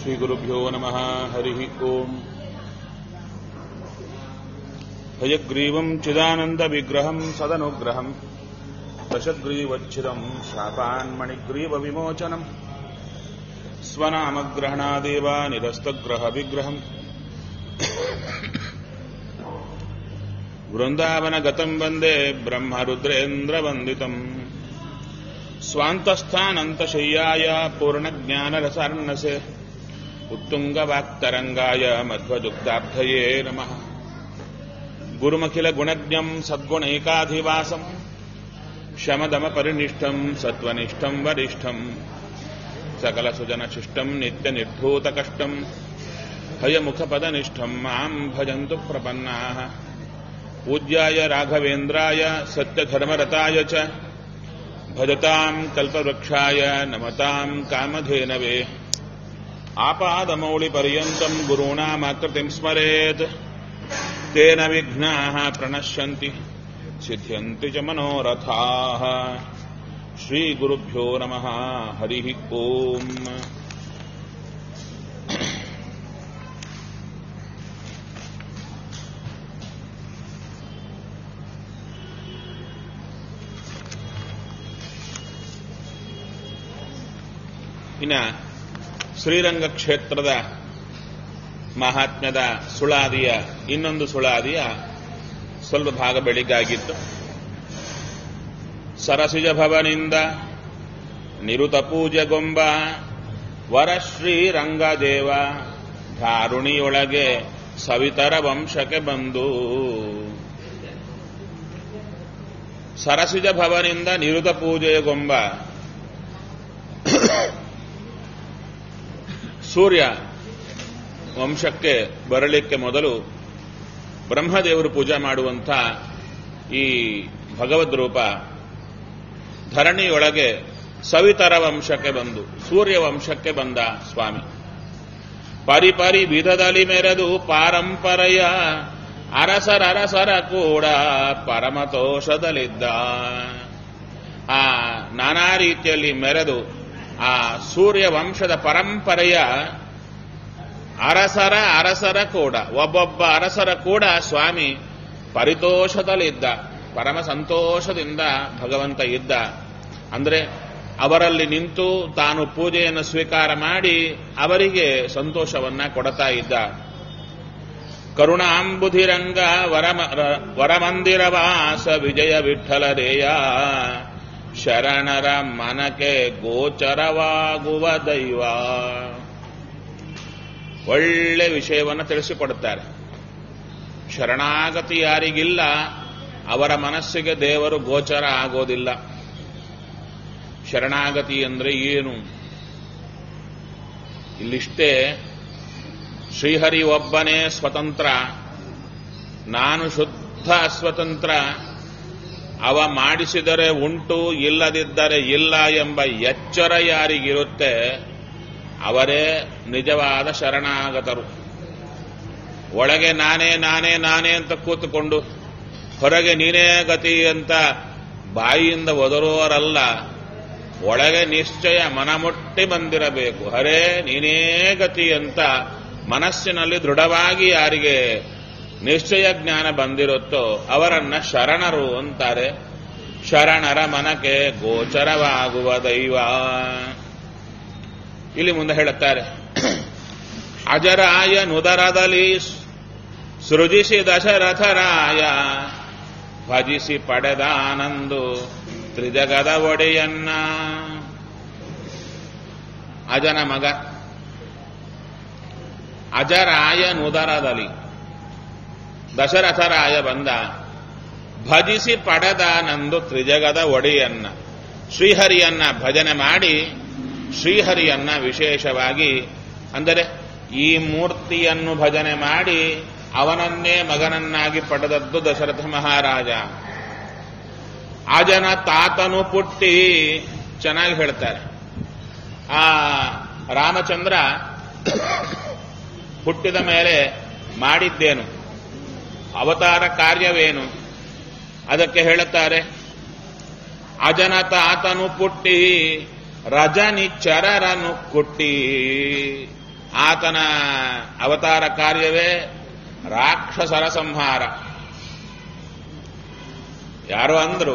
श्रीगुरुभ्यो नमः हरिः ओम् हयग्रीवम् चिदानन्दविग्रहम् सदनुग्रहम् दशग्रीवच्छिदम् शापान्मणिग्रीवविमोचनम् स्वनामग्रहणादेव निरस्तग्रहविग्रहम् वृन्दावनगतम् वन्दे ब्रह्मरुद्रेन्द्रवन्दितम् स्वान्तस्थानन्तशय्याय पूर्णज्ञानरसार्णसे उत्तुङ्गवाक्तरङ्गाय मध्वदुग्धाब्धये नमः गुरुमखिलगुणज्ञम् सद्गुणैकाधिवासम् शमदमपरिनिष्ठम् सत्त्वनिष्ठम् वरिष्ठम् सकलसुजनशिष्टम् नित्यनिर्धूतकष्टम् हयमुखपदनिष्ठम् माम् भजन्तु प्रपन्नाः पूज्याय राघवेन्द्राय सत्यधर्मरताय च भजताम् कल्पवृक्षाय नमताम् कामधेनवे आपादमौलिपर्यन्तम् गुरूणामाकृतिम् स्मरेत् तेन विघ्नाः प्रणश्यन्ति सिद्ध्यन्ति च मनोरथाः श्रीगुरुभ्यो नमः हरिः ओम् ಇನ್ನ ಶ್ರೀರಂಗ ಕ್ಷೇತ್ರದ ಮಹಾತ್ಮ್ಯದ ಸುಳಾದಿಯ ಇನ್ನೊಂದು ಸುಳಾದಿಯ ಸ್ವಲ್ಪ ಭಾಗ ಬೆಳಿಗಾಗಿತ್ತು ಸರಸಿಜ ಭವನಿಂದ ನಿರುತ ಪೂಜೆಗೊಂಬ ವರಶ್ರೀರಂಗದೇವ ಧಾರುಣಿಯೊಳಗೆ ಸವಿತರ ವಂಶಕ್ಕೆ ಬಂದು ಸರಸಿಜ ಭವನಿಂದ ನಿರುತ ಪೂಜೆಗೊಂಬ ಸೂರ್ಯ ವಂಶಕ್ಕೆ ಬರಲಿಕ್ಕೆ ಮೊದಲು ಬ್ರಹ್ಮದೇವರು ಪೂಜೆ ಮಾಡುವಂಥ ಈ ಭಗವದ್ ರೂಪ ಧರಣಿಯೊಳಗೆ ಸವಿತರ ವಂಶಕ್ಕೆ ಬಂದು ಸೂರ್ಯ ವಂಶಕ್ಕೆ ಬಂದ ಸ್ವಾಮಿ ಪರಿಪರಿ ವಿಧದಲ್ಲಿ ಮೆರೆದು ಪಾರಂಪರೆಯ ಅರಸರರಸರ ಕೂಡ ಪರಮತೋಷದಲ್ಲಿದ್ದ ಆ ನಾನಾ ರೀತಿಯಲ್ಲಿ ಮೆರೆದು ಆ ಸೂರ್ಯ ವಂಶದ ಪರಂಪರೆಯ ಅರಸರ ಅರಸರ ಕೂಡ ಒಬ್ಬೊಬ್ಬ ಅರಸರ ಕೂಡ ಸ್ವಾಮಿ ಪರಿತೋಷದಲ್ಲಿದ್ದ ಪರಮ ಸಂತೋಷದಿಂದ ಭಗವಂತ ಇದ್ದ ಅಂದ್ರೆ ಅವರಲ್ಲಿ ನಿಂತು ತಾನು ಪೂಜೆಯನ್ನು ಸ್ವೀಕಾರ ಮಾಡಿ ಅವರಿಗೆ ಸಂತೋಷವನ್ನ ಕೊಡ್ತಾ ಇದ್ದ ಕರುಣಾಂಬುಧಿರಂಗ ವರಮ ವರಮಂದಿರವಾಸ ವಿಜಯ ವಿಠಲರೇಯ ಶರಣರ ಮನಕ್ಕೆ ಗೋಚರವಾಗುವ ದೈವ ಒಳ್ಳೆ ವಿಷಯವನ್ನು ತಿಳಿಸಿಕೊಡುತ್ತಾರೆ ಶರಣಾಗತಿ ಯಾರಿಗಿಲ್ಲ ಅವರ ಮನಸ್ಸಿಗೆ ದೇವರು ಗೋಚರ ಆಗೋದಿಲ್ಲ ಶರಣಾಗತಿ ಅಂದ್ರೆ ಏನು ಇಲ್ಲಿಷ್ಟೇ ಶ್ರೀಹರಿ ಒಬ್ಬನೇ ಸ್ವತಂತ್ರ ನಾನು ಶುದ್ಧ ಅಸ್ವತಂತ್ರ ಅವ ಮಾಡಿಸಿದರೆ ಉಂಟು ಇಲ್ಲದಿದ್ದರೆ ಇಲ್ಲ ಎಂಬ ಎಚ್ಚರ ಯಾರಿಗಿರುತ್ತೆ ಅವರೇ ನಿಜವಾದ ಶರಣಾಗತರು ಒಳಗೆ ನಾನೇ ನಾನೇ ನಾನೇ ಅಂತ ಕೂತುಕೊಂಡು ಹೊರಗೆ ನೀನೇ ಗತಿ ಅಂತ ಬಾಯಿಯಿಂದ ಒದರುವವರಲ್ಲ ಒಳಗೆ ನಿಶ್ಚಯ ಮನಮುಟ್ಟಿ ಬಂದಿರಬೇಕು ಹರೇ ನೀನೇ ಗತಿ ಅಂತ ಮನಸ್ಸಿನಲ್ಲಿ ದೃಢವಾಗಿ ಯಾರಿಗೆ ನಿಶ್ಚಯ ಜ್ಞಾನ ಬಂದಿರುತ್ತೋ ಅವರನ್ನ ಶರಣರು ಅಂತಾರೆ ಶರಣರ ಮನಕ್ಕೆ ಗೋಚರವಾಗುವ ದೈವ ಇಲ್ಲಿ ಮುಂದೆ ಹೇಳುತ್ತಾರೆ ಅಜರಾಯ ನುದರದಲ್ಲಿ ಸೃಜಿಸಿ ದಶರಥರಾಯ ಭಜಿಸಿ ಪಡೆದಾನಂದು ತ್ರಿಜಗದ ಒಡೆಯನ್ನ ಅಜನ ಮಗ ಅಜರಾಯ ನುದರದಲ್ಲಿ ದಶರಥರಾಯ ಬಂದ ಭಜಿಸಿ ಪಡೆದಾನಂದು ತ್ರಿಜಗದ ಒಡೆಯನ್ನ ಶ್ರೀಹರಿಯನ್ನ ಭಜನೆ ಮಾಡಿ ಶ್ರೀಹರಿಯನ್ನ ವಿಶೇಷವಾಗಿ ಅಂದರೆ ಈ ಮೂರ್ತಿಯನ್ನು ಭಜನೆ ಮಾಡಿ ಅವನನ್ನೇ ಮಗನನ್ನಾಗಿ ಪಡೆದದ್ದು ದಶರಥ ಮಹಾರಾಜ ಅಜನ ತಾತನು ಪುಟ್ಟಿ ಚೆನ್ನಾಗಿ ಹೇಳ್ತಾರೆ ಆ ರಾಮಚಂದ್ರ ಹುಟ್ಟಿದ ಮೇಲೆ ಮಾಡಿದ್ದೇನು ಅವತಾರ ಕಾರ್ಯವೇನು ಅದಕ್ಕೆ ಹೇಳುತ್ತಾರೆ ಅಜನತ ಆತನು ಪುಟ್ಟಿ ರಜನಿ ಚರರನು ಕುಟ್ಟಿ ಆತನ ಅವತಾರ ಕಾರ್ಯವೇ ರಾಕ್ಷಸರ ಸಂಹಾರ ಯಾರೋ ಅಂದ್ರು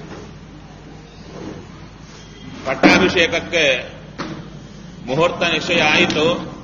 ಪಟ್ಟಾಭಿಷೇಕಕ್ಕೆ ಮುಹೂರ್ತ ನಿಶ್ಚಯ ಆಯಿತು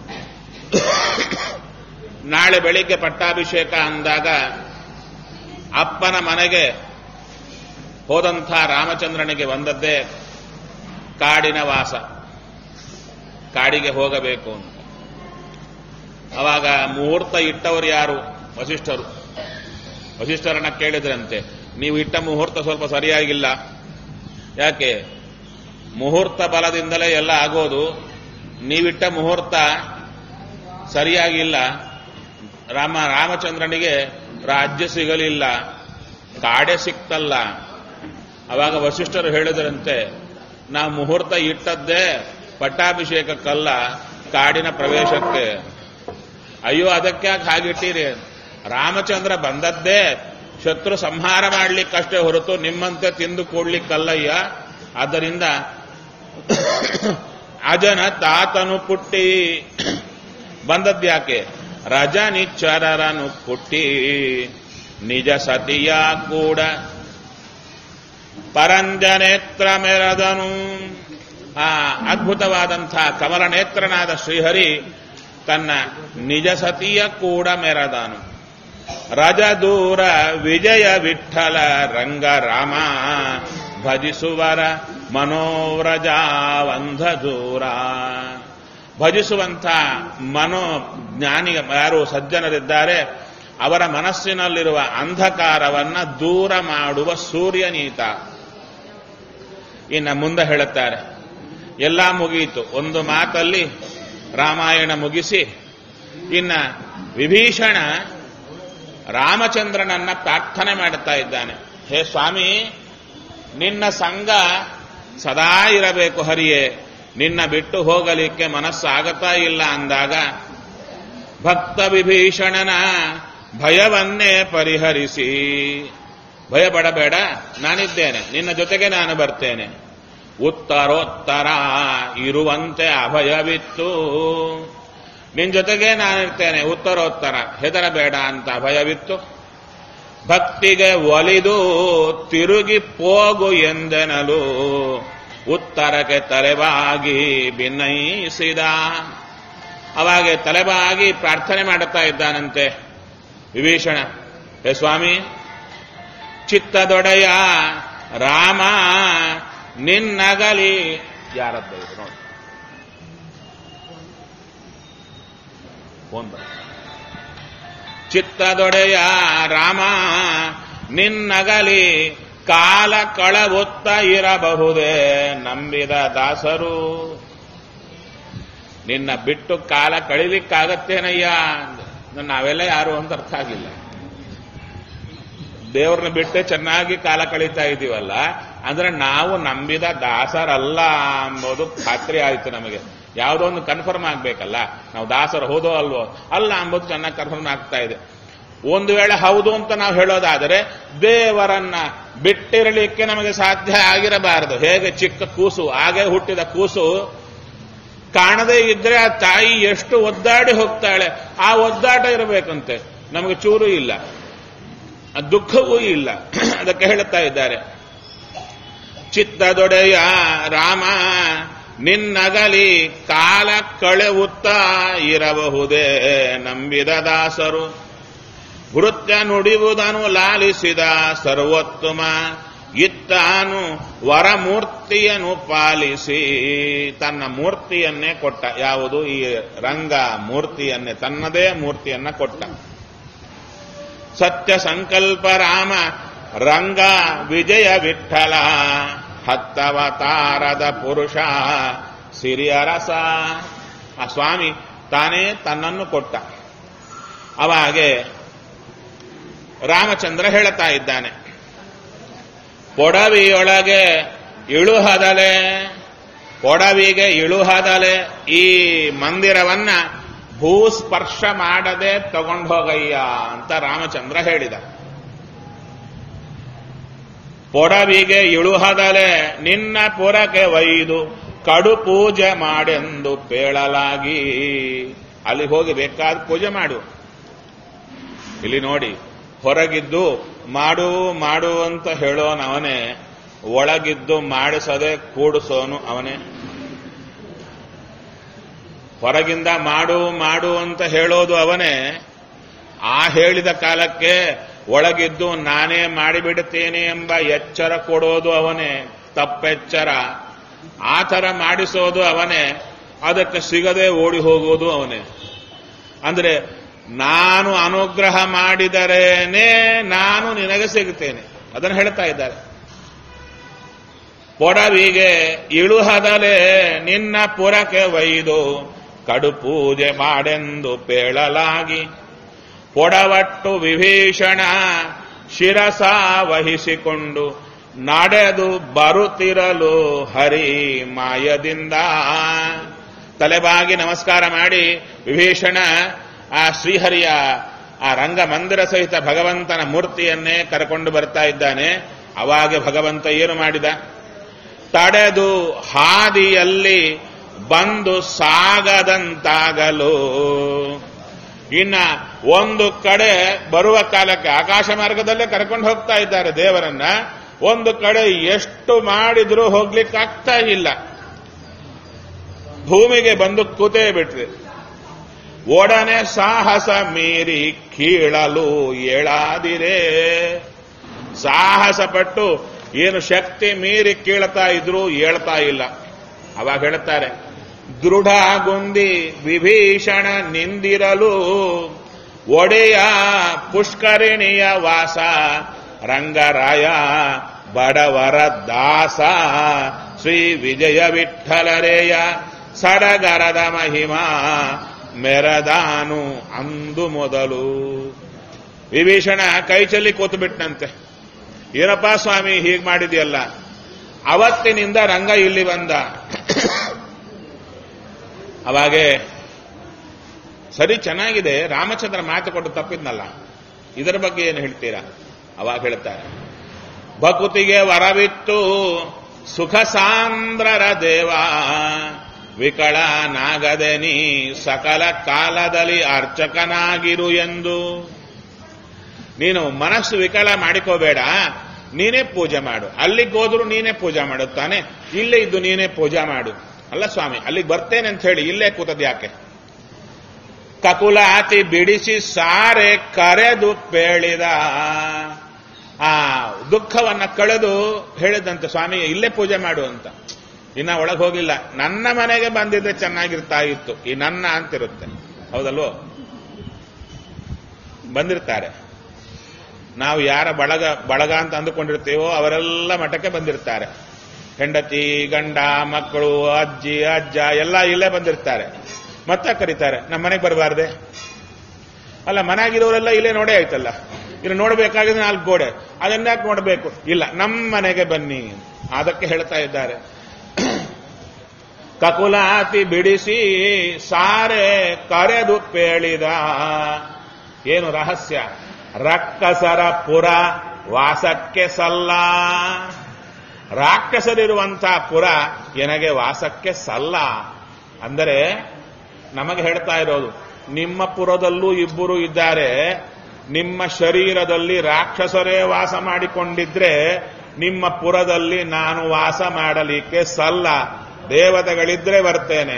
ನಾಳೆ ಬೆಳಿಗ್ಗೆ ಪಟ್ಟಾಭಿಷೇಕ ಅಂದಾಗ ಅಪ್ಪನ ಮನೆಗೆ ಹೋದಂಥ ರಾಮಚಂದ್ರನಿಗೆ ಬಂದದ್ದೇ ಕಾಡಿನ ವಾಸ ಕಾಡಿಗೆ ಹೋಗಬೇಕು ಅಂತ ಅವಾಗ ಮುಹೂರ್ತ ಇಟ್ಟವರು ಯಾರು ವಸಿಷ್ಠರು ವಸಿಷ್ಠರನ್ನ ಕೇಳಿದ್ರಂತೆ ನೀವು ಇಟ್ಟ ಮುಹೂರ್ತ ಸ್ವಲ್ಪ ಸರಿಯಾಗಿಲ್ಲ ಯಾಕೆ ಮುಹೂರ್ತ ಬಲದಿಂದಲೇ ಎಲ್ಲ ಆಗೋದು ನೀವಿಟ್ಟ ಮುಹೂರ್ತ ಸರಿಯಾಗಿಲ್ಲ ರಾಮ ರಾಮಚಂದ್ರನಿಗೆ ರಾಜ್ಯ ಸಿಗಲಿಲ್ಲ ಕಾಡೆ ಸಿಕ್ತಲ್ಲ ಅವಾಗ ವಸಿಷ್ಠರು ಹೇಳಿದ್ರಂತೆ ನಾವು ಮುಹೂರ್ತ ಇಟ್ಟದ್ದೇ ಪಟ್ಟಾಭಿಷೇಕಕ್ಕಲ್ಲ ಕಾಡಿನ ಪ್ರವೇಶಕ್ಕೆ ಅಯ್ಯೋ ಅದಕ್ಕೆ ಯಾಕೆ ಹಾಗಿಟ್ಟಿರಿ ರಾಮಚಂದ್ರ ಬಂದದ್ದೇ ಶತ್ರು ಸಂಹಾರ ಮಾಡ್ಲಿಕ್ಕಷ್ಟೇ ಹೊರತು ನಿಮ್ಮಂತೆ ತಿಂದು ಕೂಡ್ಲಿಕ್ಕಲ್ಲಯ್ಯ ಆದ್ದರಿಂದ ಅಜನ ತಾತನು ಪುಟ್ಟಿ ಬಂದದ್ಯಾಕೆ ರಜನಿಚ್ಚರರನು ಪುಟ್ಟಿ ನಿಜ ಸತಿಯ ಕೂಡ ಪರಂಜನೇತ್ರ ಮೆರದನು ಆ ಅದ್ಭುತವಾದಂಥ ಕಮಲನೇತ್ರನಾದ ಶ್ರೀಹರಿ ತನ್ನ ನಿಜ ಸತಿಯ ಕೂಡ ಮೆರದನು ರಜದೂರ ವಿಜಯ ವಿಠಲ ರಂಗ ರಾಮ ಭಜಿಸುವರ ಮನೋವ್ರಜ ವಂಧ ದೂರ ಭಜಿಸುವಂಥ ಮನೋ ಜ್ಞಾನಿ ಯಾರು ಸಜ್ಜನರಿದ್ದಾರೆ ಅವರ ಮನಸ್ಸಿನಲ್ಲಿರುವ ಅಂಧಕಾರವನ್ನ ದೂರ ಮಾಡುವ ಸೂರ್ಯನೀತ ಇನ್ನು ಮುಂದೆ ಹೇಳುತ್ತಾರೆ ಎಲ್ಲ ಮುಗಿಯಿತು ಒಂದು ಮಾತಲ್ಲಿ ರಾಮಾಯಣ ಮುಗಿಸಿ ಇನ್ನ ವಿಭೀಷಣ ರಾಮಚಂದ್ರನನ್ನ ಪ್ರಾರ್ಥನೆ ಮಾಡುತ್ತಾ ಇದ್ದಾನೆ ಹೇ ಸ್ವಾಮಿ ನಿನ್ನ ಸಂಘ ಸದಾ ಇರಬೇಕು ಹರಿಯೇ ನಿನ್ನ ಬಿಟ್ಟು ಹೋಗಲಿಕ್ಕೆ ಮನಸ್ಸಾಗತಾ ಇಲ್ಲ ಅಂದಾಗ ಭಕ್ತ ವಿಭೀಷಣನ ಭಯವನ್ನೇ ಪರಿಹರಿಸಿ ಭಯಪಡಬೇಡ ನಾನಿದ್ದೇನೆ ನಿನ್ನ ಜೊತೆಗೆ ನಾನು ಬರ್ತೇನೆ ಉತ್ತರೋತ್ತರ ಇರುವಂತೆ ಅಭಯವಿತ್ತು ನಿನ್ ಜೊತೆಗೆ ನಾನಿರ್ತೇನೆ ಉತ್ತರೋತ್ತರ ಹೆದರಬೇಡ ಅಂತ ಭಯವಿತ್ತು ಭಕ್ತಿಗೆ ಒಲಿದು ತಿರುಗಿ ಹೋಗು ಎಂದೆನಲು ಉತ್ತರಕ್ಕೆ ತಲೆಬಾಗಿ ಭಿನ್ನಯಿಸಿದ ಅವಾಗೆ ತಲೆಬಾಗಿ ಪ್ರಾರ್ಥನೆ ಮಾಡುತ್ತಾ ಇದ್ದಾನಂತೆ ವಿಭೀಷಣ ಹೇ ಸ್ವಾಮಿ ಚಿತ್ತದೊಡೆಯ ರಾಮ ನಿನ್ನಗಲಿ ಯಾರದ್ದು ಇದು ನೋಡಿ ಫೋನ್ ಬರ ಚಿತ್ತದೊಡೆಯ ರಾಮ ನಿನ್ನಗಲಿ ಕಾಲ ಕಳವುತ್ತ ಇರಬಹುದೇ ನಂಬಿದ ದಾಸರು ನಿನ್ನ ಬಿಟ್ಟು ಕಾಲ ಕಳಿಲಿಕ್ಕಾಗತ್ತೇನಯ್ಯ ಅಂದ ನಾವೆಲ್ಲ ಯಾರು ಅಂತ ಅರ್ಥ ಆಗಿಲ್ಲ ದೇವ್ರನ್ನ ಬಿಟ್ಟೆ ಚೆನ್ನಾಗಿ ಕಾಲ ಕಳೀತಾ ಇದ್ದೀವಲ್ಲ ಅಂದ್ರೆ ನಾವು ನಂಬಿದ ದಾಸರಲ್ಲ ಅಂಬೋದು ಖಾತ್ರಿ ಆಯ್ತು ನಮಗೆ ಯಾವುದೋ ಒಂದು ಕನ್ಫರ್ಮ್ ಆಗ್ಬೇಕಲ್ಲ ನಾವು ದಾಸರು ಹೋದೋ ಅಲ್ವೋ ಅಲ್ಲ ಅಂಬೋದು ಚೆನ್ನಾಗಿ ಕನ್ಫರ್ಮ್ ಆಗ್ತಾ ಇದೆ ಒಂದು ವೇಳೆ ಹೌದು ಅಂತ ನಾವು ಹೇಳೋದಾದರೆ ದೇವರನ್ನ ಬಿಟ್ಟಿರಲಿಕ್ಕೆ ನಮಗೆ ಸಾಧ್ಯ ಆಗಿರಬಾರದು ಹೇಗೆ ಚಿಕ್ಕ ಕೂಸು ಹಾಗೆ ಹುಟ್ಟಿದ ಕೂಸು ಕಾಣದೇ ಇದ್ರೆ ಆ ತಾಯಿ ಎಷ್ಟು ಒದ್ದಾಡಿ ಹೋಗ್ತಾಳೆ ಆ ಒದ್ದಾಟ ಇರಬೇಕಂತೆ ನಮಗೆ ಚೂರು ಇಲ್ಲ ಆ ದುಃಖವೂ ಇಲ್ಲ ಅದಕ್ಕೆ ಹೇಳುತ್ತಾ ಇದ್ದಾರೆ ಚಿತ್ತದೊಡೆಯ ರಾಮ ನಿನ್ನಗಲಿ ಕಾಲ ಕಳೆವುತ್ತಾ ಇರಬಹುದೇ ನಂಬಿದ ದಾಸರು ವೃತ್ಯ ನುಡಿಯುವುದನ್ನು ಲಾಲಿಸಿದ ಸರ್ವೋತ್ತಮ ಇತ್ತಾನು ವರಮೂರ್ತಿಯನ್ನು ಪಾಲಿಸಿ ತನ್ನ ಮೂರ್ತಿಯನ್ನೇ ಕೊಟ್ಟ ಯಾವುದು ಈ ರಂಗ ಮೂರ್ತಿಯನ್ನೇ ತನ್ನದೇ ಮೂರ್ತಿಯನ್ನ ಕೊಟ್ಟ ಸತ್ಯ ಸಂಕಲ್ಪ ರಾಮ ರಂಗ ವಿಜಯ ವಿಠಲ ಹತ್ತವತಾರದ ಪುರುಷ ಸಿರಿಯರಸ ಆ ಸ್ವಾಮಿ ತಾನೇ ತನ್ನನ್ನು ಕೊಟ್ಟ ಅವಾಗೆ ರಾಮಚಂದ್ರ ಹೇಳುತ್ತಾ ಇದ್ದಾನೆ ಪೊಡವಿಯೊಳಗೆ ಇಳುಹದಲೆ ಪೊಡವಿಗೆ ಇಳುಹದಲೆ ಈ ಮಂದಿರವನ್ನ ಭೂಸ್ಪರ್ಶ ಮಾಡದೆ ತಗೊಂಡು ಹೋಗಯ್ಯ ಅಂತ ರಾಮಚಂದ್ರ ಹೇಳಿದ ಪೊಡವಿಗೆ ಇಳುಹದಲೆ ನಿನ್ನ ಪುರಕ್ಕೆ ಒಯ್ದು ಕಡು ಪೂಜೆ ಮಾಡೆಂದು ಪೇಳಲಾಗಿ ಅಲ್ಲಿ ಹೋಗಿ ಬೇಕಾದ ಪೂಜೆ ಮಾಡು ಇಲ್ಲಿ ನೋಡಿ ಹೊರಗಿದ್ದು ಮಾಡು ಮಾಡು ಅಂತ ಹೇಳೋನು ಅವನೇ ಒಳಗಿದ್ದು ಮಾಡಿಸದೆ ಕೂಡಿಸೋನು ಅವನೇ ಹೊರಗಿಂದ ಮಾಡು ಮಾಡು ಅಂತ ಹೇಳೋದು ಅವನೇ ಆ ಹೇಳಿದ ಕಾಲಕ್ಕೆ ಒಳಗಿದ್ದು ನಾನೇ ಮಾಡಿಬಿಡುತ್ತೇನೆ ಎಂಬ ಎಚ್ಚರ ಕೊಡೋದು ಅವನೇ ತಪ್ಪೆಚ್ಚರ ಆ ಥರ ಮಾಡಿಸೋದು ಅವನೇ ಅದಕ್ಕೆ ಸಿಗದೆ ಓಡಿ ಹೋಗೋದು ಅವನೇ ಅಂದ್ರೆ ನಾನು ಅನುಗ್ರಹ ಮಾಡಿದರೇನೆ ನಾನು ನಿನಗೆ ಸಿಗುತ್ತೇನೆ ಅದನ್ನು ಹೇಳ್ತಾ ಇದ್ದಾರೆ ಪೊಡವಿಗೆ ಇಳುಹದಲೆ ನಿನ್ನ ಪುರಕ್ಕೆ ಒಯ್ದು ಕಡು ಪೂಜೆ ಮಾಡೆಂದು ಪೇಳಲಾಗಿ ಪೊಡವಟ್ಟು ವಿಭೀಷಣ ಶಿರಸ ವಹಿಸಿಕೊಂಡು ನಡೆದು ಬರುತ್ತಿರಲು ಹರಿ ಮಾಯದಿಂದ ತಲೆಬಾಗಿ ನಮಸ್ಕಾರ ಮಾಡಿ ವಿಭೀಷಣ ಆ ಶ್ರೀಹರಿಯ ಆ ರಂಗಮಂದಿರ ಸಹಿತ ಭಗವಂತನ ಮೂರ್ತಿಯನ್ನೇ ಕರ್ಕೊಂಡು ಬರ್ತಾ ಇದ್ದಾನೆ ಅವಾಗ ಭಗವಂತ ಏನು ಮಾಡಿದ ತಡೆದು ಹಾದಿಯಲ್ಲಿ ಬಂದು ಸಾಗದಂತಾಗಲು ಇನ್ನ ಒಂದು ಕಡೆ ಬರುವ ಕಾಲಕ್ಕೆ ಆಕಾಶ ಮಾರ್ಗದಲ್ಲೇ ಕರ್ಕೊಂಡು ಹೋಗ್ತಾ ಇದ್ದಾರೆ ದೇವರನ್ನ ಒಂದು ಕಡೆ ಎಷ್ಟು ಮಾಡಿದ್ರೂ ಹೋಗ್ಲಿಕ್ಕೆ ಆಗ್ತಾ ಇಲ್ಲ ಭೂಮಿಗೆ ಬಂದು ಕೂತೇ ಬಿಟ್ರಿ ಒಡನೆ ಸಾಹಸ ಮೀರಿ ಕೀಳಲು ಏಳಾದಿರೇ ಸಾಹಸ ಪಟ್ಟು ಏನು ಶಕ್ತಿ ಮೀರಿ ಕೀಳ್ತಾ ಇದ್ರು ಏಳ್ತಾ ಇಲ್ಲ ಅವಾಗ ಹೇಳ್ತಾರೆ ದೃಢಗುಂದಿ ವಿಭೀಷಣ ನಿಂದಿರಲು ಒಡೆಯ ಪುಷ್ಕರಿಣಿಯ ವಾಸ ರಂಗರಾಯ ಬಡವರ ದಾಸ ಶ್ರೀ ವಿಜಯ ವಿಠಲರೇಯ ಸಡಗರದ ಮಹಿಮಾ ಮೆರದಾನು ಅಂದು ಮೊದಲು ವಿಭೀಷಣ ಕೈ ಚೆಲ್ಲಿ ಕೂತು ಬಿಟ್ಟನಂತೆ ಏನಪ್ಪ ಸ್ವಾಮಿ ಹೀಗೆ ಮಾಡಿದೆಯಲ್ಲ ಅವತ್ತಿನಿಂದ ರಂಗ ಇಲ್ಲಿ ಬಂದ ಅವಾಗೆ ಸರಿ ಚೆನ್ನಾಗಿದೆ ರಾಮಚಂದ್ರ ಮಾತು ಕೊಟ್ಟು ತಪ್ಪಿದ್ನಲ್ಲ ಇದರ ಬಗ್ಗೆ ಏನು ಹೇಳ್ತೀರಾ ಅವಾಗ ಹೇಳ್ತಾರೆ ಭಕುತಿಗೆ ವರವಿತ್ತು ಸುಖ ಸಾಂದ್ರರ ದೇವ ವಿಕಳ ನಾಗದೆ ನೀ ಸಕಲ ಕಾಲದಲ್ಲಿ ಅರ್ಚಕನಾಗಿರು ಎಂದು ನೀನು ಮನಸ್ಸು ವಿಕಲ ಮಾಡಿಕೋಬೇಡ ನೀನೇ ಪೂಜೆ ಮಾಡು ಅಲ್ಲಿಗೆ ಹೋದ್ರು ನೀನೇ ಪೂಜೆ ಮಾಡುತ್ತಾನೆ ಇಲ್ಲೇ ಇದ್ದು ನೀನೇ ಪೂಜೆ ಮಾಡು ಅಲ್ಲ ಸ್ವಾಮಿ ಅಲ್ಲಿಗೆ ಬರ್ತೇನೆ ಅಂತ ಹೇಳಿ ಇಲ್ಲೇ ಕೂತದ್ ಯಾಕೆ ಕಕುಲಾತಿ ಬಿಡಿಸಿ ಸಾರೆ ಕರೆದು ಪೇಳಿದ ಆ ದುಃಖವನ್ನ ಕಳೆದು ಹೇಳಿದಂತೆ ಸ್ವಾಮಿ ಇಲ್ಲೇ ಪೂಜೆ ಮಾಡು ಅಂತ ಇನ್ನ ಒಳಗೆ ಹೋಗಿಲ್ಲ ನನ್ನ ಮನೆಗೆ ಬಂದಿದ್ರೆ ಚೆನ್ನಾಗಿರ್ತಾ ಇತ್ತು ಈ ನನ್ನ ಅಂತಿರುತ್ತೆ ಹೌದಲ್ವೋ ಬಂದಿರ್ತಾರೆ ನಾವು ಯಾರ ಬಳಗ ಬಳಗ ಅಂತ ಅಂದುಕೊಂಡಿರ್ತೀವೋ ಅವರೆಲ್ಲ ಮಠಕ್ಕೆ ಬಂದಿರ್ತಾರೆ ಹೆಂಡತಿ ಗಂಡ ಮಕ್ಕಳು ಅಜ್ಜಿ ಅಜ್ಜ ಎಲ್ಲ ಇಲ್ಲೇ ಬಂದಿರ್ತಾರೆ ಮತ್ತೆ ಕರೀತಾರೆ ನಮ್ಮ ಮನೆಗೆ ಬರಬಾರ್ದೆ ಅಲ್ಲ ಮನೆಯಾಗಿರೋರೆಲ್ಲ ಇಲ್ಲೇ ನೋಡೇ ಆಯ್ತಲ್ಲ ಇಲ್ಲಿ ನೋಡಬೇಕಾಗಿದ್ರೆ ನಾಲ್ಕು ಗೋಡೆ ಅದನ್ಯಾಕೆ ನೋಡಬೇಕು ಇಲ್ಲ ನಮ್ಮ ಮನೆಗೆ ಬನ್ನಿ ಅದಕ್ಕೆ ಹೇಳ್ತಾ ಇದ್ದಾರೆ ಕಕುಲಾತಿ ಬಿಡಿಸಿ ಸಾರೆ ಕರೆದು ಪೇಳಿದ ಏನು ರಹಸ್ಯ ರಕ್ಕಸರ ಪುರ ವಾಸಕ್ಕೆ ಸಲ್ಲ ರಾಕ್ಷಸರಿರುವಂತಹ ಪುರ ಎನಗೆ ವಾಸಕ್ಕೆ ಸಲ್ಲ ಅಂದರೆ ನಮಗೆ ಹೇಳ್ತಾ ಇರೋದು ನಿಮ್ಮ ಪುರದಲ್ಲೂ ಇಬ್ಬರು ಇದ್ದಾರೆ ನಿಮ್ಮ ಶರೀರದಲ್ಲಿ ರಾಕ್ಷಸರೇ ವಾಸ ಮಾಡಿಕೊಂಡಿದ್ರೆ ನಿಮ್ಮ ಪುರದಲ್ಲಿ ನಾನು ವಾಸ ಮಾಡಲಿಕ್ಕೆ ಸಲ್ಲ ದೇವತೆಗಳಿದ್ರೆ ಬರ್ತೇನೆ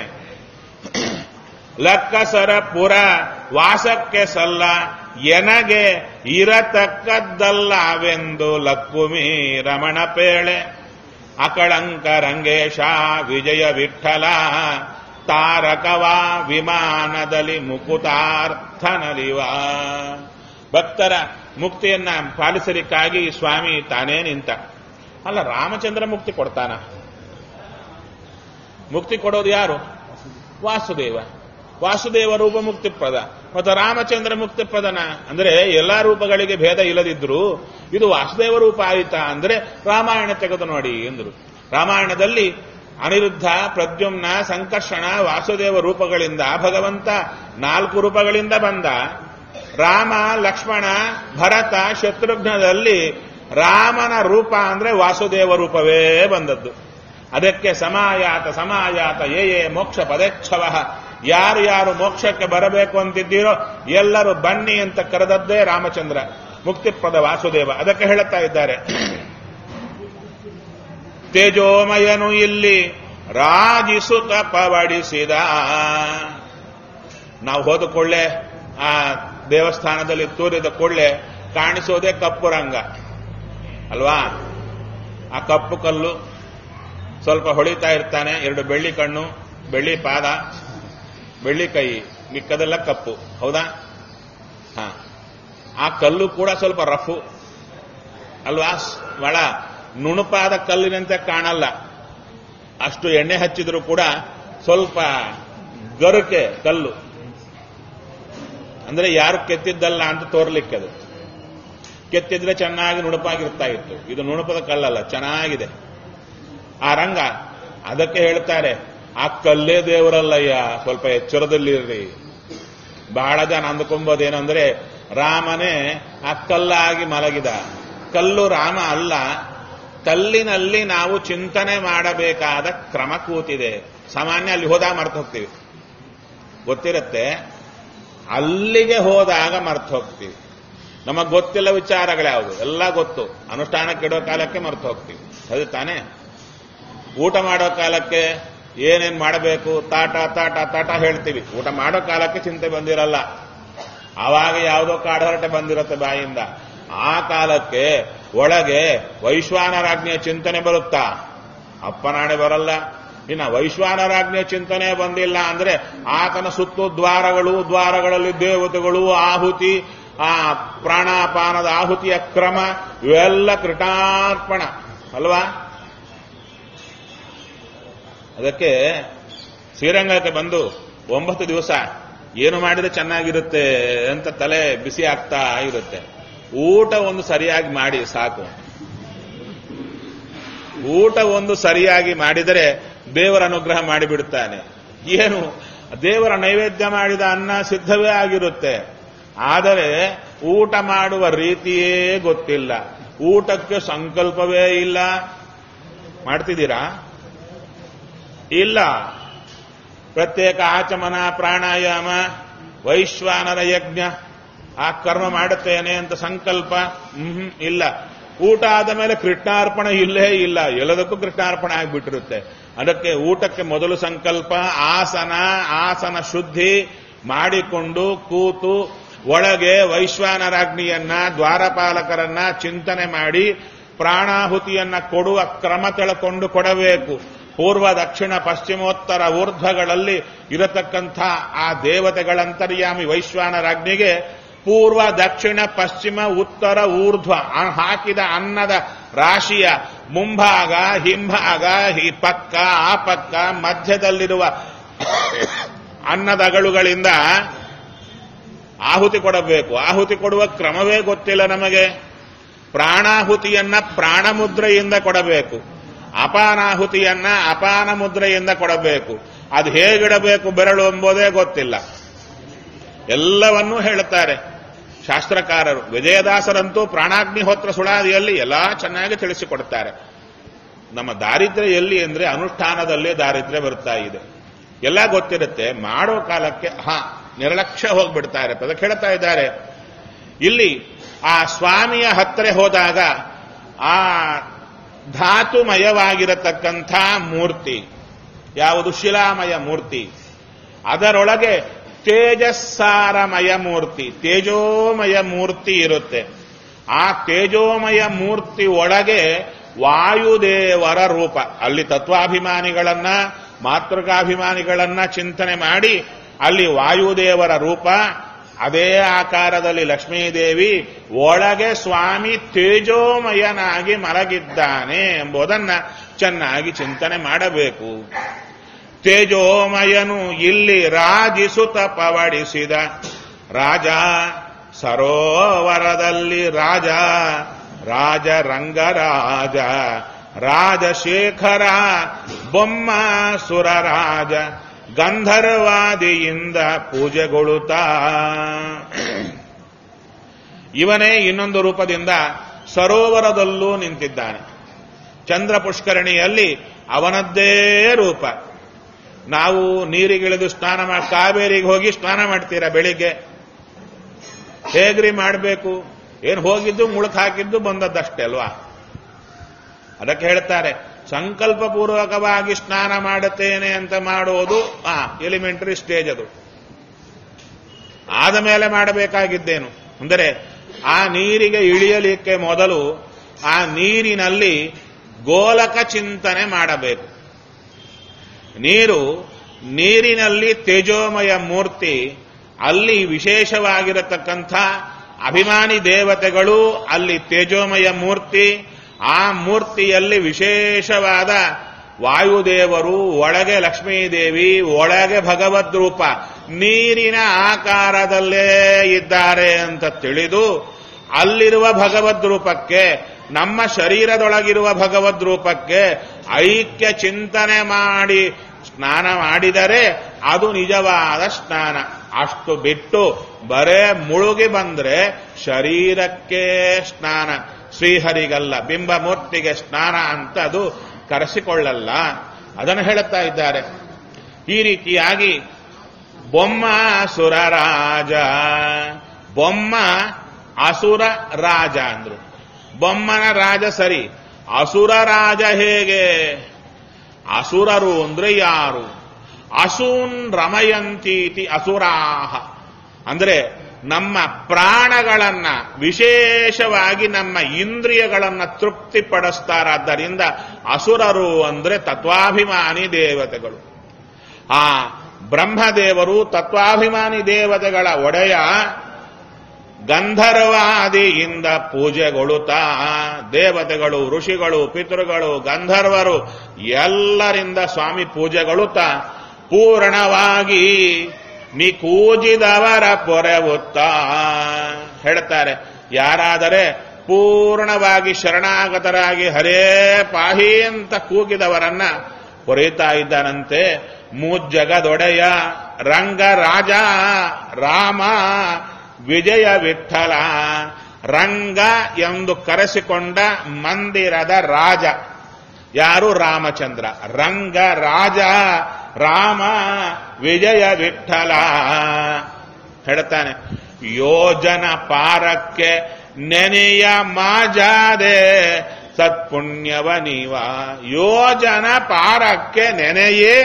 ಲಕ್ಕಸರ ಪುರ ವಾಸಕ್ಕೆ ಸಲ್ಲ ಎನಗೆ ಇರತಕ್ಕದ್ದಲ್ಲವೆಂದು ಲಕ್ಕುಮಿ ರಮಣ ಪೇಳೆ ಅಕಳಂಕ ರಂಗೇಶ ವಿಜಯ ವಿಠಲ ತಾರಕವ ವಿಮಾನದಲ್ಲಿ ಮುಕುತಾರ್ಥನಲಿವ ಭಕ್ತರ ಮುಕ್ತಿಯನ್ನ ಪಾಲಿಸಲಿಕ್ಕಾಗಿ ಸ್ವಾಮಿ ತಾನೇ ನಿಂತ ಅಲ್ಲ ರಾಮಚಂದ್ರ ಮುಕ್ತಿ ಕೊಡ್ತಾನ ಮುಕ್ತಿ ಕೊಡೋದು ಯಾರು ವಾಸುದೇವ ವಾಸುದೇವ ರೂಪ ಮುಕ್ತಿಪ್ರದ ಮತ್ತು ರಾಮಚಂದ್ರ ಮುಕ್ತಿಪ್ರದನ ಅಂದ್ರೆ ಎಲ್ಲಾ ರೂಪಗಳಿಗೆ ಭೇದ ಇಲ್ಲದಿದ್ರು ಇದು ವಾಸುದೇವ ರೂಪ ಆಯಿತಾ ಅಂದ್ರೆ ರಾಮಾಯಣ ತೆಗೆದು ನೋಡಿ ಎಂದರು ರಾಮಾಯಣದಲ್ಲಿ ಅನಿರುದ್ಧ ಪ್ರದ್ಯುಮ್ನ ಸಂಕರ್ಷಣ ವಾಸುದೇವ ರೂಪಗಳಿಂದ ಭಗವಂತ ನಾಲ್ಕು ರೂಪಗಳಿಂದ ಬಂದ ರಾಮ ಲಕ್ಷ್ಮಣ ಭರತ ಶತ್ರುಘ್ನದಲ್ಲಿ ರಾಮನ ರೂಪ ಅಂದ್ರೆ ವಾಸುದೇವ ರೂಪವೇ ಬಂದದ್ದು ಅದಕ್ಕೆ ಸಮಾಯಾತ ಸಮಾಯಾತ ಏ ಏ ಮೋಕ್ಷ ಪದೇಚ್ಛವ ಯಾರು ಯಾರು ಮೋಕ್ಷಕ್ಕೆ ಬರಬೇಕು ಅಂತಿದ್ದೀರೋ ಎಲ್ಲರೂ ಬನ್ನಿ ಅಂತ ಕರೆದದ್ದೇ ರಾಮಚಂದ್ರ ಮುಕ್ತಿಪ್ರದ ವಾಸುದೇವ ಅದಕ್ಕೆ ಹೇಳುತ್ತಾ ಇದ್ದಾರೆ ತೇಜೋಮಯನು ಇಲ್ಲಿ ರಾಜಿಸುತ್ತ ಪವಡಿಸಿದ ನಾವು ಹೋದ ಕೊಳ್ಳೆ ಆ ದೇವಸ್ಥಾನದಲ್ಲಿ ತೂರಿದ ಕೊಳ್ಳೆ ಕಾಣಿಸೋದೇ ಕಪ್ಪು ರಂಗ ಅಲ್ವಾ ಆ ಕಪ್ಪು ಕಲ್ಲು ಸ್ವಲ್ಪ ಹೊಳಿತಾ ಇರ್ತಾನೆ ಎರಡು ಬೆಳ್ಳಿ ಕಣ್ಣು ಬೆಳ್ಳಿ ಪಾದ ಬೆಳ್ಳಿ ಕೈ ಮಿಕ್ಕದೆಲ್ಲ ಕಪ್ಪು ಹೌದಾ ಹಾ ಆ ಕಲ್ಲು ಕೂಡ ಸ್ವಲ್ಪ ರಫು ಅಲ್ವಾ ಬಹಳ ನುಣುಪಾದ ಕಲ್ಲಿನಂತೆ ಕಾಣಲ್ಲ ಅಷ್ಟು ಎಣ್ಣೆ ಹಚ್ಚಿದ್ರು ಕೂಡ ಸ್ವಲ್ಪ ಗರುಕೆ ಕಲ್ಲು ಅಂದ್ರೆ ಯಾರು ಕೆತ್ತಿದ್ದಲ್ಲ ಅಂತ ತೋರ್ಲಿಕ್ಕೆ ಅದು ಕೆತ್ತಿದ್ರೆ ಚೆನ್ನಾಗಿ ನುಣುಪಾಗಿರ್ತಾ ಇತ್ತು ಇದು ನುಣುಪದ ಕಲ್ಲಲ್ಲ ಚೆನ್ನಾಗಿದೆ ಆ ರಂಗ ಅದಕ್ಕೆ ಹೇಳ್ತಾರೆ ಆ ಕಲ್ಲೇ ದೇವರಲ್ಲಯ್ಯ ಸ್ವಲ್ಪ ಎಚ್ಚರದಲ್ಲಿರ್ರಿ ಬಹಳ ಜನ ಅಂದುಕೊಂಬೋದೇನಂದ್ರೆ ರಾಮನೇ ಆ ಕಲ್ಲಾಗಿ ಮಲಗಿದ ಕಲ್ಲು ರಾಮ ಅಲ್ಲ ಕಲ್ಲಿನಲ್ಲಿ ನಾವು ಚಿಂತನೆ ಮಾಡಬೇಕಾದ ಕ್ರಮ ಕೂತಿದೆ ಸಾಮಾನ್ಯ ಅಲ್ಲಿ ಹೋದಾಗ ಮರ್ತು ಹೋಗ್ತೀವಿ ಗೊತ್ತಿರುತ್ತೆ ಅಲ್ಲಿಗೆ ಹೋದಾಗ ಮರ್ತು ಹೋಗ್ತೀವಿ ನಮಗೆ ಗೊತ್ತಿಲ್ಲ ವಿಚಾರಗಳ್ಯಾವುದು ಎಲ್ಲ ಗೊತ್ತು ಅನುಷ್ಠಾನಕ್ಕೆ ಇಡೋ ಕಾಲಕ್ಕೆ ಮರ್ತು ಹೋಗ್ತೀವಿ ಅದು ತಾನೇ ಊಟ ಮಾಡೋ ಕಾಲಕ್ಕೆ ಏನೇನ್ ಮಾಡಬೇಕು ತಾಟ ತಾಟ ತಾಟ ಹೇಳ್ತೀವಿ ಊಟ ಮಾಡೋ ಕಾಲಕ್ಕೆ ಚಿಂತೆ ಬಂದಿರಲ್ಲ ಆವಾಗ ಯಾವುದೋ ಕಾಡಹರಟೆ ಬಂದಿರುತ್ತೆ ಬಾಯಿಂದ ಆ ಕಾಲಕ್ಕೆ ಒಳಗೆ ವೈಶ್ವಾನರಾಜ್ಞೆಯ ಚಿಂತನೆ ಬರುತ್ತಾ ಅಪ್ಪನಾಣೆ ಬರಲ್ಲ ಇನ್ನ ವೈಶ್ವಾನರಾಜ್ಞೆಯ ಚಿಂತನೆ ಬಂದಿಲ್ಲ ಅಂದ್ರೆ ಆತನ ಸುತ್ತು ದ್ವಾರಗಳು ದ್ವಾರಗಳಲ್ಲಿ ದೇವತೆಗಳು ಆಹುತಿ ಆ ಪ್ರಾಣಾಪಾನದ ಆಹುತಿಯ ಕ್ರಮ ಇವೆಲ್ಲ ಕೃಟಾರ್ಪಣ ಅಲ್ವಾ ಅದಕ್ಕೆ ಶ್ರೀರಂಗಕ್ಕೆ ಬಂದು ಒಂಬತ್ತು ದಿವಸ ಏನು ಮಾಡಿದ್ರೆ ಚೆನ್ನಾಗಿರುತ್ತೆ ಅಂತ ತಲೆ ಬಿಸಿ ಆಗ್ತಾ ಇರುತ್ತೆ ಊಟ ಒಂದು ಸರಿಯಾಗಿ ಮಾಡಿ ಸಾಕು ಊಟ ಒಂದು ಸರಿಯಾಗಿ ಮಾಡಿದರೆ ದೇವರ ಅನುಗ್ರಹ ಮಾಡಿಬಿಡುತ್ತಾನೆ ಏನು ದೇವರ ನೈವೇದ್ಯ ಮಾಡಿದ ಅನ್ನ ಸಿದ್ಧವೇ ಆಗಿರುತ್ತೆ ಆದರೆ ಊಟ ಮಾಡುವ ರೀತಿಯೇ ಗೊತ್ತಿಲ್ಲ ಊಟಕ್ಕೆ ಸಂಕಲ್ಪವೇ ಇಲ್ಲ ಮಾಡ್ತಿದ್ದೀರಾ ಇಲ್ಲ ಪ್ರತ್ಯೇಕ ಆಚಮನ ಪ್ರಾಣಾಯಾಮ ವೈಶ್ವಾನರ ಯಜ್ಞ ಆ ಕರ್ಮ ಮಾಡುತ್ತೇನೆ ಅಂತ ಸಂಕಲ್ಪ ಹ್ಮ್ ಇಲ್ಲ ಊಟ ಆದ ಮೇಲೆ ಕೃಷ್ಣಾರ್ಪಣ ಇಲ್ಲೇ ಇಲ್ಲ ಎಲ್ಲದಕ್ಕೂ ಕೃಷ್ಣಾರ್ಪಣ ಆಗಿಬಿಟ್ಟಿರುತ್ತೆ ಅದಕ್ಕೆ ಊಟಕ್ಕೆ ಮೊದಲು ಸಂಕಲ್ಪ ಆಸನ ಆಸನ ಶುದ್ಧಿ ಮಾಡಿಕೊಂಡು ಕೂತು ಒಳಗೆ ವೈಶ್ವಾನರಾಜ್ಞಿಯನ್ನ ದ್ವಾರಪಾಲಕರನ್ನ ಚಿಂತನೆ ಮಾಡಿ ಪ್ರಾಣಾಹುತಿಯನ್ನ ಕೊಡುವ ಕ್ರಮ ತಿಳ್ಕೊಂಡು ಕೊಡಬೇಕು ಪೂರ್ವ ದಕ್ಷಿಣ ಪಶ್ಚಿಮೋತ್ತರ ಊರ್ಧ್ವಗಳಲ್ಲಿ ಇರತಕ್ಕಂಥ ಆ ದೇವತೆಗಳಂತರ್ಯಾಮಿ ವೈಶ್ವಾನರಾಜ್ಞಿಗೆ ಪೂರ್ವ ದಕ್ಷಿಣ ಪಶ್ಚಿಮ ಉತ್ತರ ಊರ್ಧ್ವ ಆ ಹಾಕಿದ ಅನ್ನದ ರಾಶಿಯ ಮುಂಭಾಗ ಹಿಂಭಾಗ ಈ ಪಕ್ಕ ಆ ಪಕ್ಕ ಮಧ್ಯದಲ್ಲಿರುವ ಅನ್ನದಗಳುಗಳಿಂದ ಆಹುತಿ ಕೊಡಬೇಕು ಆಹುತಿ ಕೊಡುವ ಕ್ರಮವೇ ಗೊತ್ತಿಲ್ಲ ನಮಗೆ ಪ್ರಾಣಾಹುತಿಯನ್ನ ಪ್ರಾಣಮುದ್ರೆಯಿಂದ ಕೊಡಬೇಕು ಅಪಾನಾಹುತಿಯನ್ನ ಅಪಾನ ಮುದ್ರೆಯಿಂದ ಕೊಡಬೇಕು ಅದು ಹೇಗಿಡಬೇಕು ಬೆರಳು ಎಂಬುದೇ ಗೊತ್ತಿಲ್ಲ ಎಲ್ಲವನ್ನೂ ಹೇಳುತ್ತಾರೆ ಶಾಸ್ತ್ರಕಾರರು ವಿಜಯದಾಸರಂತೂ ಪ್ರಾಣಾಗ್ನಿಹೋತ್ರ ಸುಳಾದಿಯಲ್ಲಿ ಎಲ್ಲಾ ಚೆನ್ನಾಗಿ ತಿಳಿಸಿಕೊಡ್ತಾರೆ ನಮ್ಮ ದಾರಿದ್ರ್ಯ ಎಲ್ಲಿ ಅಂದ್ರೆ ಅನುಷ್ಠಾನದಲ್ಲೇ ದಾರಿದ್ರ್ಯ ಬರ್ತಾ ಇದೆ ಎಲ್ಲ ಗೊತ್ತಿರುತ್ತೆ ಮಾಡೋ ಕಾಲಕ್ಕೆ ಹಾ ನಿರ್ಲಕ್ಷ್ಯ ಹೋಗ್ಬಿಡ್ತಾರೆ ಅದಕ್ಕೆ ಹೇಳ್ತಾ ಇದ್ದಾರೆ ಇಲ್ಲಿ ಆ ಸ್ವಾಮಿಯ ಹತ್ತಿರ ಹೋದಾಗ ಆ ಧಾತುಮಯವಾಗಿರತಕ್ಕಂಥ ಮೂರ್ತಿ ಯಾವುದು ಶಿಲಾಮಯ ಮೂರ್ತಿ ಅದರೊಳಗೆ ತೇಜಸ್ಸಾರಮಯ ಮೂರ್ತಿ ತೇಜೋಮಯ ಮೂರ್ತಿ ಇರುತ್ತೆ ಆ ತೇಜೋಮಯ ಮೂರ್ತಿ ಒಳಗೆ ವಾಯುದೇವರ ರೂಪ ಅಲ್ಲಿ ತತ್ವಾಭಿಮಾನಿಗಳನ್ನ ಮಾತೃಕಾಭಿಮಾನಿಗಳನ್ನ ಚಿಂತನೆ ಮಾಡಿ ಅಲ್ಲಿ ವಾಯುದೇವರ ರೂಪ ಅದೇ ಆಕಾರದಲ್ಲಿ ಲಕ್ಷ್ಮೀದೇವಿ ಒಳಗೆ ಸ್ವಾಮಿ ತೇಜೋಮಯನಾಗಿ ಮಲಗಿದ್ದಾನೆ ಎಂಬುದನ್ನ ಚೆನ್ನಾಗಿ ಚಿಂತನೆ ಮಾಡಬೇಕು ತೇಜೋಮಯನು ಇಲ್ಲಿ ರಾಜಿಸುತ್ತ ಪವಡಿಸಿದ ರಾಜ ಸರೋವರದಲ್ಲಿ ರಾಜ ರಾಜ ರಂಗರಾಜ ರಾಜಶೇಖರ ಬೊಮ್ಮ ಸುರರಾಜ ಗಂಧರ್ವಾದಿಯಿಂದ ಪೂಜೆಗೊಳ್ಳುತ್ತಾ ಇವನೇ ಇನ್ನೊಂದು ರೂಪದಿಂದ ಸರೋವರದಲ್ಲೂ ನಿಂತಿದ್ದಾನೆ ಚಂದ್ರ ಪುಷ್ಕರಣಿಯಲ್ಲಿ ಅವನದ್ದೇ ರೂಪ ನಾವು ನೀರಿಗಿಳಿದು ಸ್ನಾನ ಮಾಡಿ ಕಾವೇರಿಗೆ ಹೋಗಿ ಸ್ನಾನ ಮಾಡ್ತೀರಾ ಬೆಳಿಗ್ಗೆ ಹೇಗ್ರಿ ಮಾಡಬೇಕು ಏನು ಹೋಗಿದ್ದು ಮುಳುಕ್ ಹಾಕಿದ್ದು ಬಂದದ್ದಷ್ಟೇ ಅಲ್ವಾ ಅದಕ್ಕೆ ಹೇಳ್ತಾರೆ ಸಂಕಲ್ಪ ಪೂರ್ವಕವಾಗಿ ಸ್ನಾನ ಮಾಡುತ್ತೇನೆ ಅಂತ ಮಾಡೋದು ಆ ಎಲಿಮೆಂಟರಿ ಸ್ಟೇಜ್ ಅದು ಆದ ಮೇಲೆ ಮಾಡಬೇಕಾಗಿದ್ದೇನು ಅಂದರೆ ಆ ನೀರಿಗೆ ಇಳಿಯಲಿಕ್ಕೆ ಮೊದಲು ಆ ನೀರಿನಲ್ಲಿ ಗೋಲಕ ಚಿಂತನೆ ಮಾಡಬೇಕು ನೀರು ನೀರಿನಲ್ಲಿ ತೇಜೋಮಯ ಮೂರ್ತಿ ಅಲ್ಲಿ ವಿಶೇಷವಾಗಿರತಕ್ಕಂಥ ಅಭಿಮಾನಿ ದೇವತೆಗಳು ಅಲ್ಲಿ ತೇಜೋಮಯ ಮೂರ್ತಿ ಆ ಮೂರ್ತಿಯಲ್ಲಿ ವಿಶೇಷವಾದ ವಾಯುದೇವರು ಒಳಗೆ ಲಕ್ಷ್ಮೀದೇವಿ ಒಳಗೆ ಭಗವದ್ ರೂಪ ನೀರಿನ ಆಕಾರದಲ್ಲೇ ಇದ್ದಾರೆ ಅಂತ ತಿಳಿದು ಅಲ್ಲಿರುವ ಭಗವದ್ ರೂಪಕ್ಕೆ ನಮ್ಮ ಶರೀರದೊಳಗಿರುವ ಭಗವದ್ ರೂಪಕ್ಕೆ ಐಕ್ಯ ಚಿಂತನೆ ಮಾಡಿ ಸ್ನಾನ ಮಾಡಿದರೆ ಅದು ನಿಜವಾದ ಸ್ನಾನ ಅಷ್ಟು ಬಿಟ್ಟು ಬರೇ ಮುಳುಗಿ ಬಂದ್ರೆ ಶರೀರಕ್ಕೆ ಸ್ನಾನ ಶ್ರೀಹರಿಗಲ್ಲ ಬಿಂಬಮೂರ್ತಿಗೆ ಸ್ನಾನ ಅಂತ ಅದು ಕರೆಸಿಕೊಳ್ಳಲ್ಲ ಅದನ್ನು ಹೇಳುತ್ತಾ ಇದ್ದಾರೆ ಈ ರೀತಿಯಾಗಿ ಬೊಮ್ಮ ಅಸುರ ರಾಜ ಬೊಮ್ಮ ಅಸುರ ರಾಜ ಅಂದ್ರು ಬೊಮ್ಮನ ರಾಜ ಸರಿ ಅಸುರ ರಾಜ ಹೇಗೆ ಅಸುರರು ಅಂದ್ರೆ ಯಾರು ಅಸೂನ್ ರಮಯಂತೀತಿ ಅಸುರಾಹ ಅಂದ್ರೆ ನಮ್ಮ ಪ್ರಾಣಗಳನ್ನ ವಿಶೇಷವಾಗಿ ನಮ್ಮ ಇಂದ್ರಿಯಗಳನ್ನ ತೃಪ್ತಿಪಡಿಸ್ತಾರಾದ್ದರಿಂದ ಅಸುರರು ಅಂದ್ರೆ ತತ್ವಾಭಿಮಾನಿ ದೇವತೆಗಳು ಆ ಬ್ರಹ್ಮದೇವರು ತತ್ವಾಭಿಮಾನಿ ದೇವತೆಗಳ ಒಡೆಯ ಗಂಧರ್ವಾದಿಯಿಂದ ಪೂಜೆಗೊಳ್ಳುತ್ತಾ ದೇವತೆಗಳು ಋಷಿಗಳು ಪಿತೃಗಳು ಗಂಧರ್ವರು ಎಲ್ಲರಿಂದ ಸ್ವಾಮಿ ಪೂಜೆಗೊಳ್ಳುತ್ತಾ ಪೂರ್ಣವಾಗಿ ನೀ ಕೂಜಿದವರ ಪೊರೆವುತ್ತಾ ಹೇಳ್ತಾರೆ ಯಾರಾದರೆ ಪೂರ್ಣವಾಗಿ ಶರಣಾಗತರಾಗಿ ಹರೇ ಪಾಹಿ ಅಂತ ಕೂಗಿದವರನ್ನ ಪೊರೆಯುತ್ತಾ ಇದ್ದಾನಂತೆ ಮೂಜ್ಜಗದೊಡೆಯ ರಂಗರಾಜ ರಾಮ ವಿಜಯ ವಿಠಲ ರಂಗ ಎಂದು ಕರೆಸಿಕೊಂಡ ಮಂದಿರದ ರಾಜ ಯಾರು ರಾಮಚಂದ್ರ ರಂಗ ರಾಜ ರಾಮ ವಿಜಯ ವಿಠಲ ಹೇಳ್ತಾನೆ ಯೋಜನ ಪಾರಕ್ಕೆ ನೆನೆಯ ಮಾಜಾದೆ ಸತ್ಪುಣ್ಯವ ನೀವ ಯೋಜನ ಪಾರಕ್ಕೆ ನೆನೆಯೇ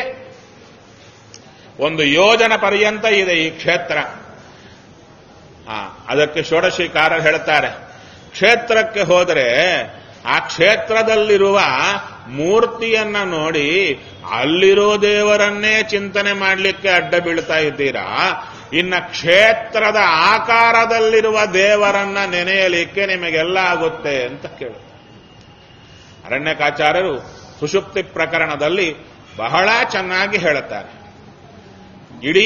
ಒಂದು ಯೋಜನ ಪರ್ಯಂತ ಇದೆ ಈ ಕ್ಷೇತ್ರ ಆ, ಅದಕ್ಕೆ ಷೋಡಶಿಕಾರರು ಹೇಳ್ತಾರೆ ಕ್ಷೇತ್ರಕ್ಕೆ ಹೋದರೆ ಆ ಕ್ಷೇತ್ರದಲ್ಲಿರುವ ಮೂರ್ತಿಯನ್ನ ನೋಡಿ ಅಲ್ಲಿರೋ ದೇವರನ್ನೇ ಚಿಂತನೆ ಮಾಡಲಿಕ್ಕೆ ಅಡ್ಡ ಬೀಳ್ತಾ ಇದ್ದೀರಾ ಇನ್ನ ಕ್ಷೇತ್ರದ ಆಕಾರದಲ್ಲಿರುವ ದೇವರನ್ನ ನೆನೆಯಲಿಕ್ಕೆ ನಿಮಗೆಲ್ಲ ಆಗುತ್ತೆ ಅಂತ ಕೇಳು ಅರಣ್ಯಕಾಚಾರ್ಯರು ಸುಷುಪ್ತಿ ಪ್ರಕರಣದಲ್ಲಿ ಬಹಳ ಚೆನ್ನಾಗಿ ಹೇಳುತ್ತಾರೆ ಇಡೀ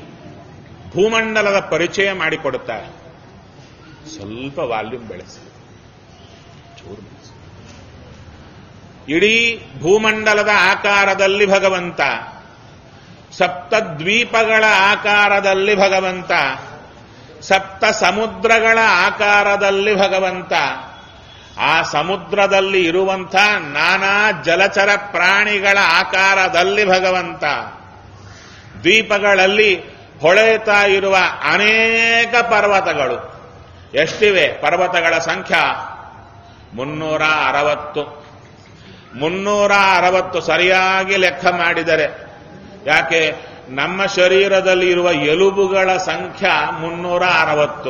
ಭೂಮಂಡಲದ ಪರಿಚಯ ಮಾಡಿಕೊಡುತ್ತಾರೆ ಸ್ವಲ್ಪ ವಾಲ್ಯೂಮ್ ಬೆಳೆಸಿ ಚೂರು ಬೆಳೆಸಿ ಇಡೀ ಭೂಮಂಡಲದ ಆಕಾರದಲ್ಲಿ ಭಗವಂತ ಸಪ್ತ ದ್ವೀಪಗಳ ಆಕಾರದಲ್ಲಿ ಭಗವಂತ ಸಪ್ತ ಸಮುದ್ರಗಳ ಆಕಾರದಲ್ಲಿ ಭಗವಂತ ಆ ಸಮುದ್ರದಲ್ಲಿ ಇರುವಂಥ ನಾನಾ ಜಲಚರ ಪ್ರಾಣಿಗಳ ಆಕಾರದಲ್ಲಿ ಭಗವಂತ ದ್ವೀಪಗಳಲ್ಲಿ ಹೊಳೆಯುತ್ತಾ ಇರುವ ಅನೇಕ ಪರ್ವತಗಳು ಎಷ್ಟಿವೆ ಪರ್ವತಗಳ ಸಂಖ್ಯಾ ಮುನ್ನೂರ ಅರವತ್ತು ಮುನ್ನೂರ ಅರವತ್ತು ಸರಿಯಾಗಿ ಲೆಕ್ಕ ಮಾಡಿದರೆ ಯಾಕೆ ನಮ್ಮ ಶರೀರದಲ್ಲಿ ಇರುವ ಎಲುಬುಗಳ ಸಂಖ್ಯಾ ಮುನ್ನೂರ ಅರವತ್ತು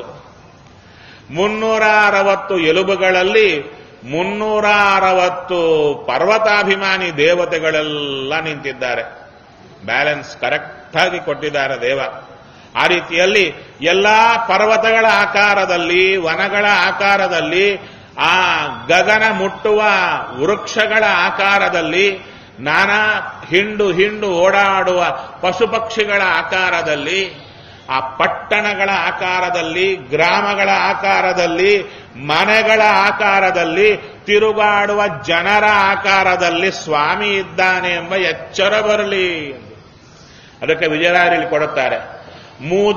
ಮುನ್ನೂರ ಅರವತ್ತು ಎಲುಬುಗಳಲ್ಲಿ ಮುನ್ನೂರ ಅರವತ್ತು ಪರ್ವತಾಭಿಮಾನಿ ದೇವತೆಗಳೆಲ್ಲ ನಿಂತಿದ್ದಾರೆ ಬ್ಯಾಲೆನ್ಸ್ ಕರೆಕ್ಟ್ ಆಗಿ ಕೊಟ್ಟಿದ್ದಾರೆ ದೇವ ಆ ರೀತಿಯಲ್ಲಿ ಎಲ್ಲಾ ಪರ್ವತಗಳ ಆಕಾರದಲ್ಲಿ ವನಗಳ ಆಕಾರದಲ್ಲಿ ಆ ಗಗನ ಮುಟ್ಟುವ ವೃಕ್ಷಗಳ ಆಕಾರದಲ್ಲಿ ನಾನಾ ಹಿಂಡು ಹಿಂಡು ಓಡಾಡುವ ಪಶು ಪಕ್ಷಿಗಳ ಆಕಾರದಲ್ಲಿ ಆ ಪಟ್ಟಣಗಳ ಆಕಾರದಲ್ಲಿ ಗ್ರಾಮಗಳ ಆಕಾರದಲ್ಲಿ ಮನೆಗಳ ಆಕಾರದಲ್ಲಿ ತಿರುಗಾಡುವ ಜನರ ಆಕಾರದಲ್ಲಿ ಸ್ವಾಮಿ ಇದ್ದಾನೆ ಎಂಬ ಎಚ್ಚರ ಬರಲಿ ಎಂದು ಅದಕ್ಕೆ ವಿಜಯರಾಯರಲ್ಲಿ ಕೊಡುತ್ತಾರೆ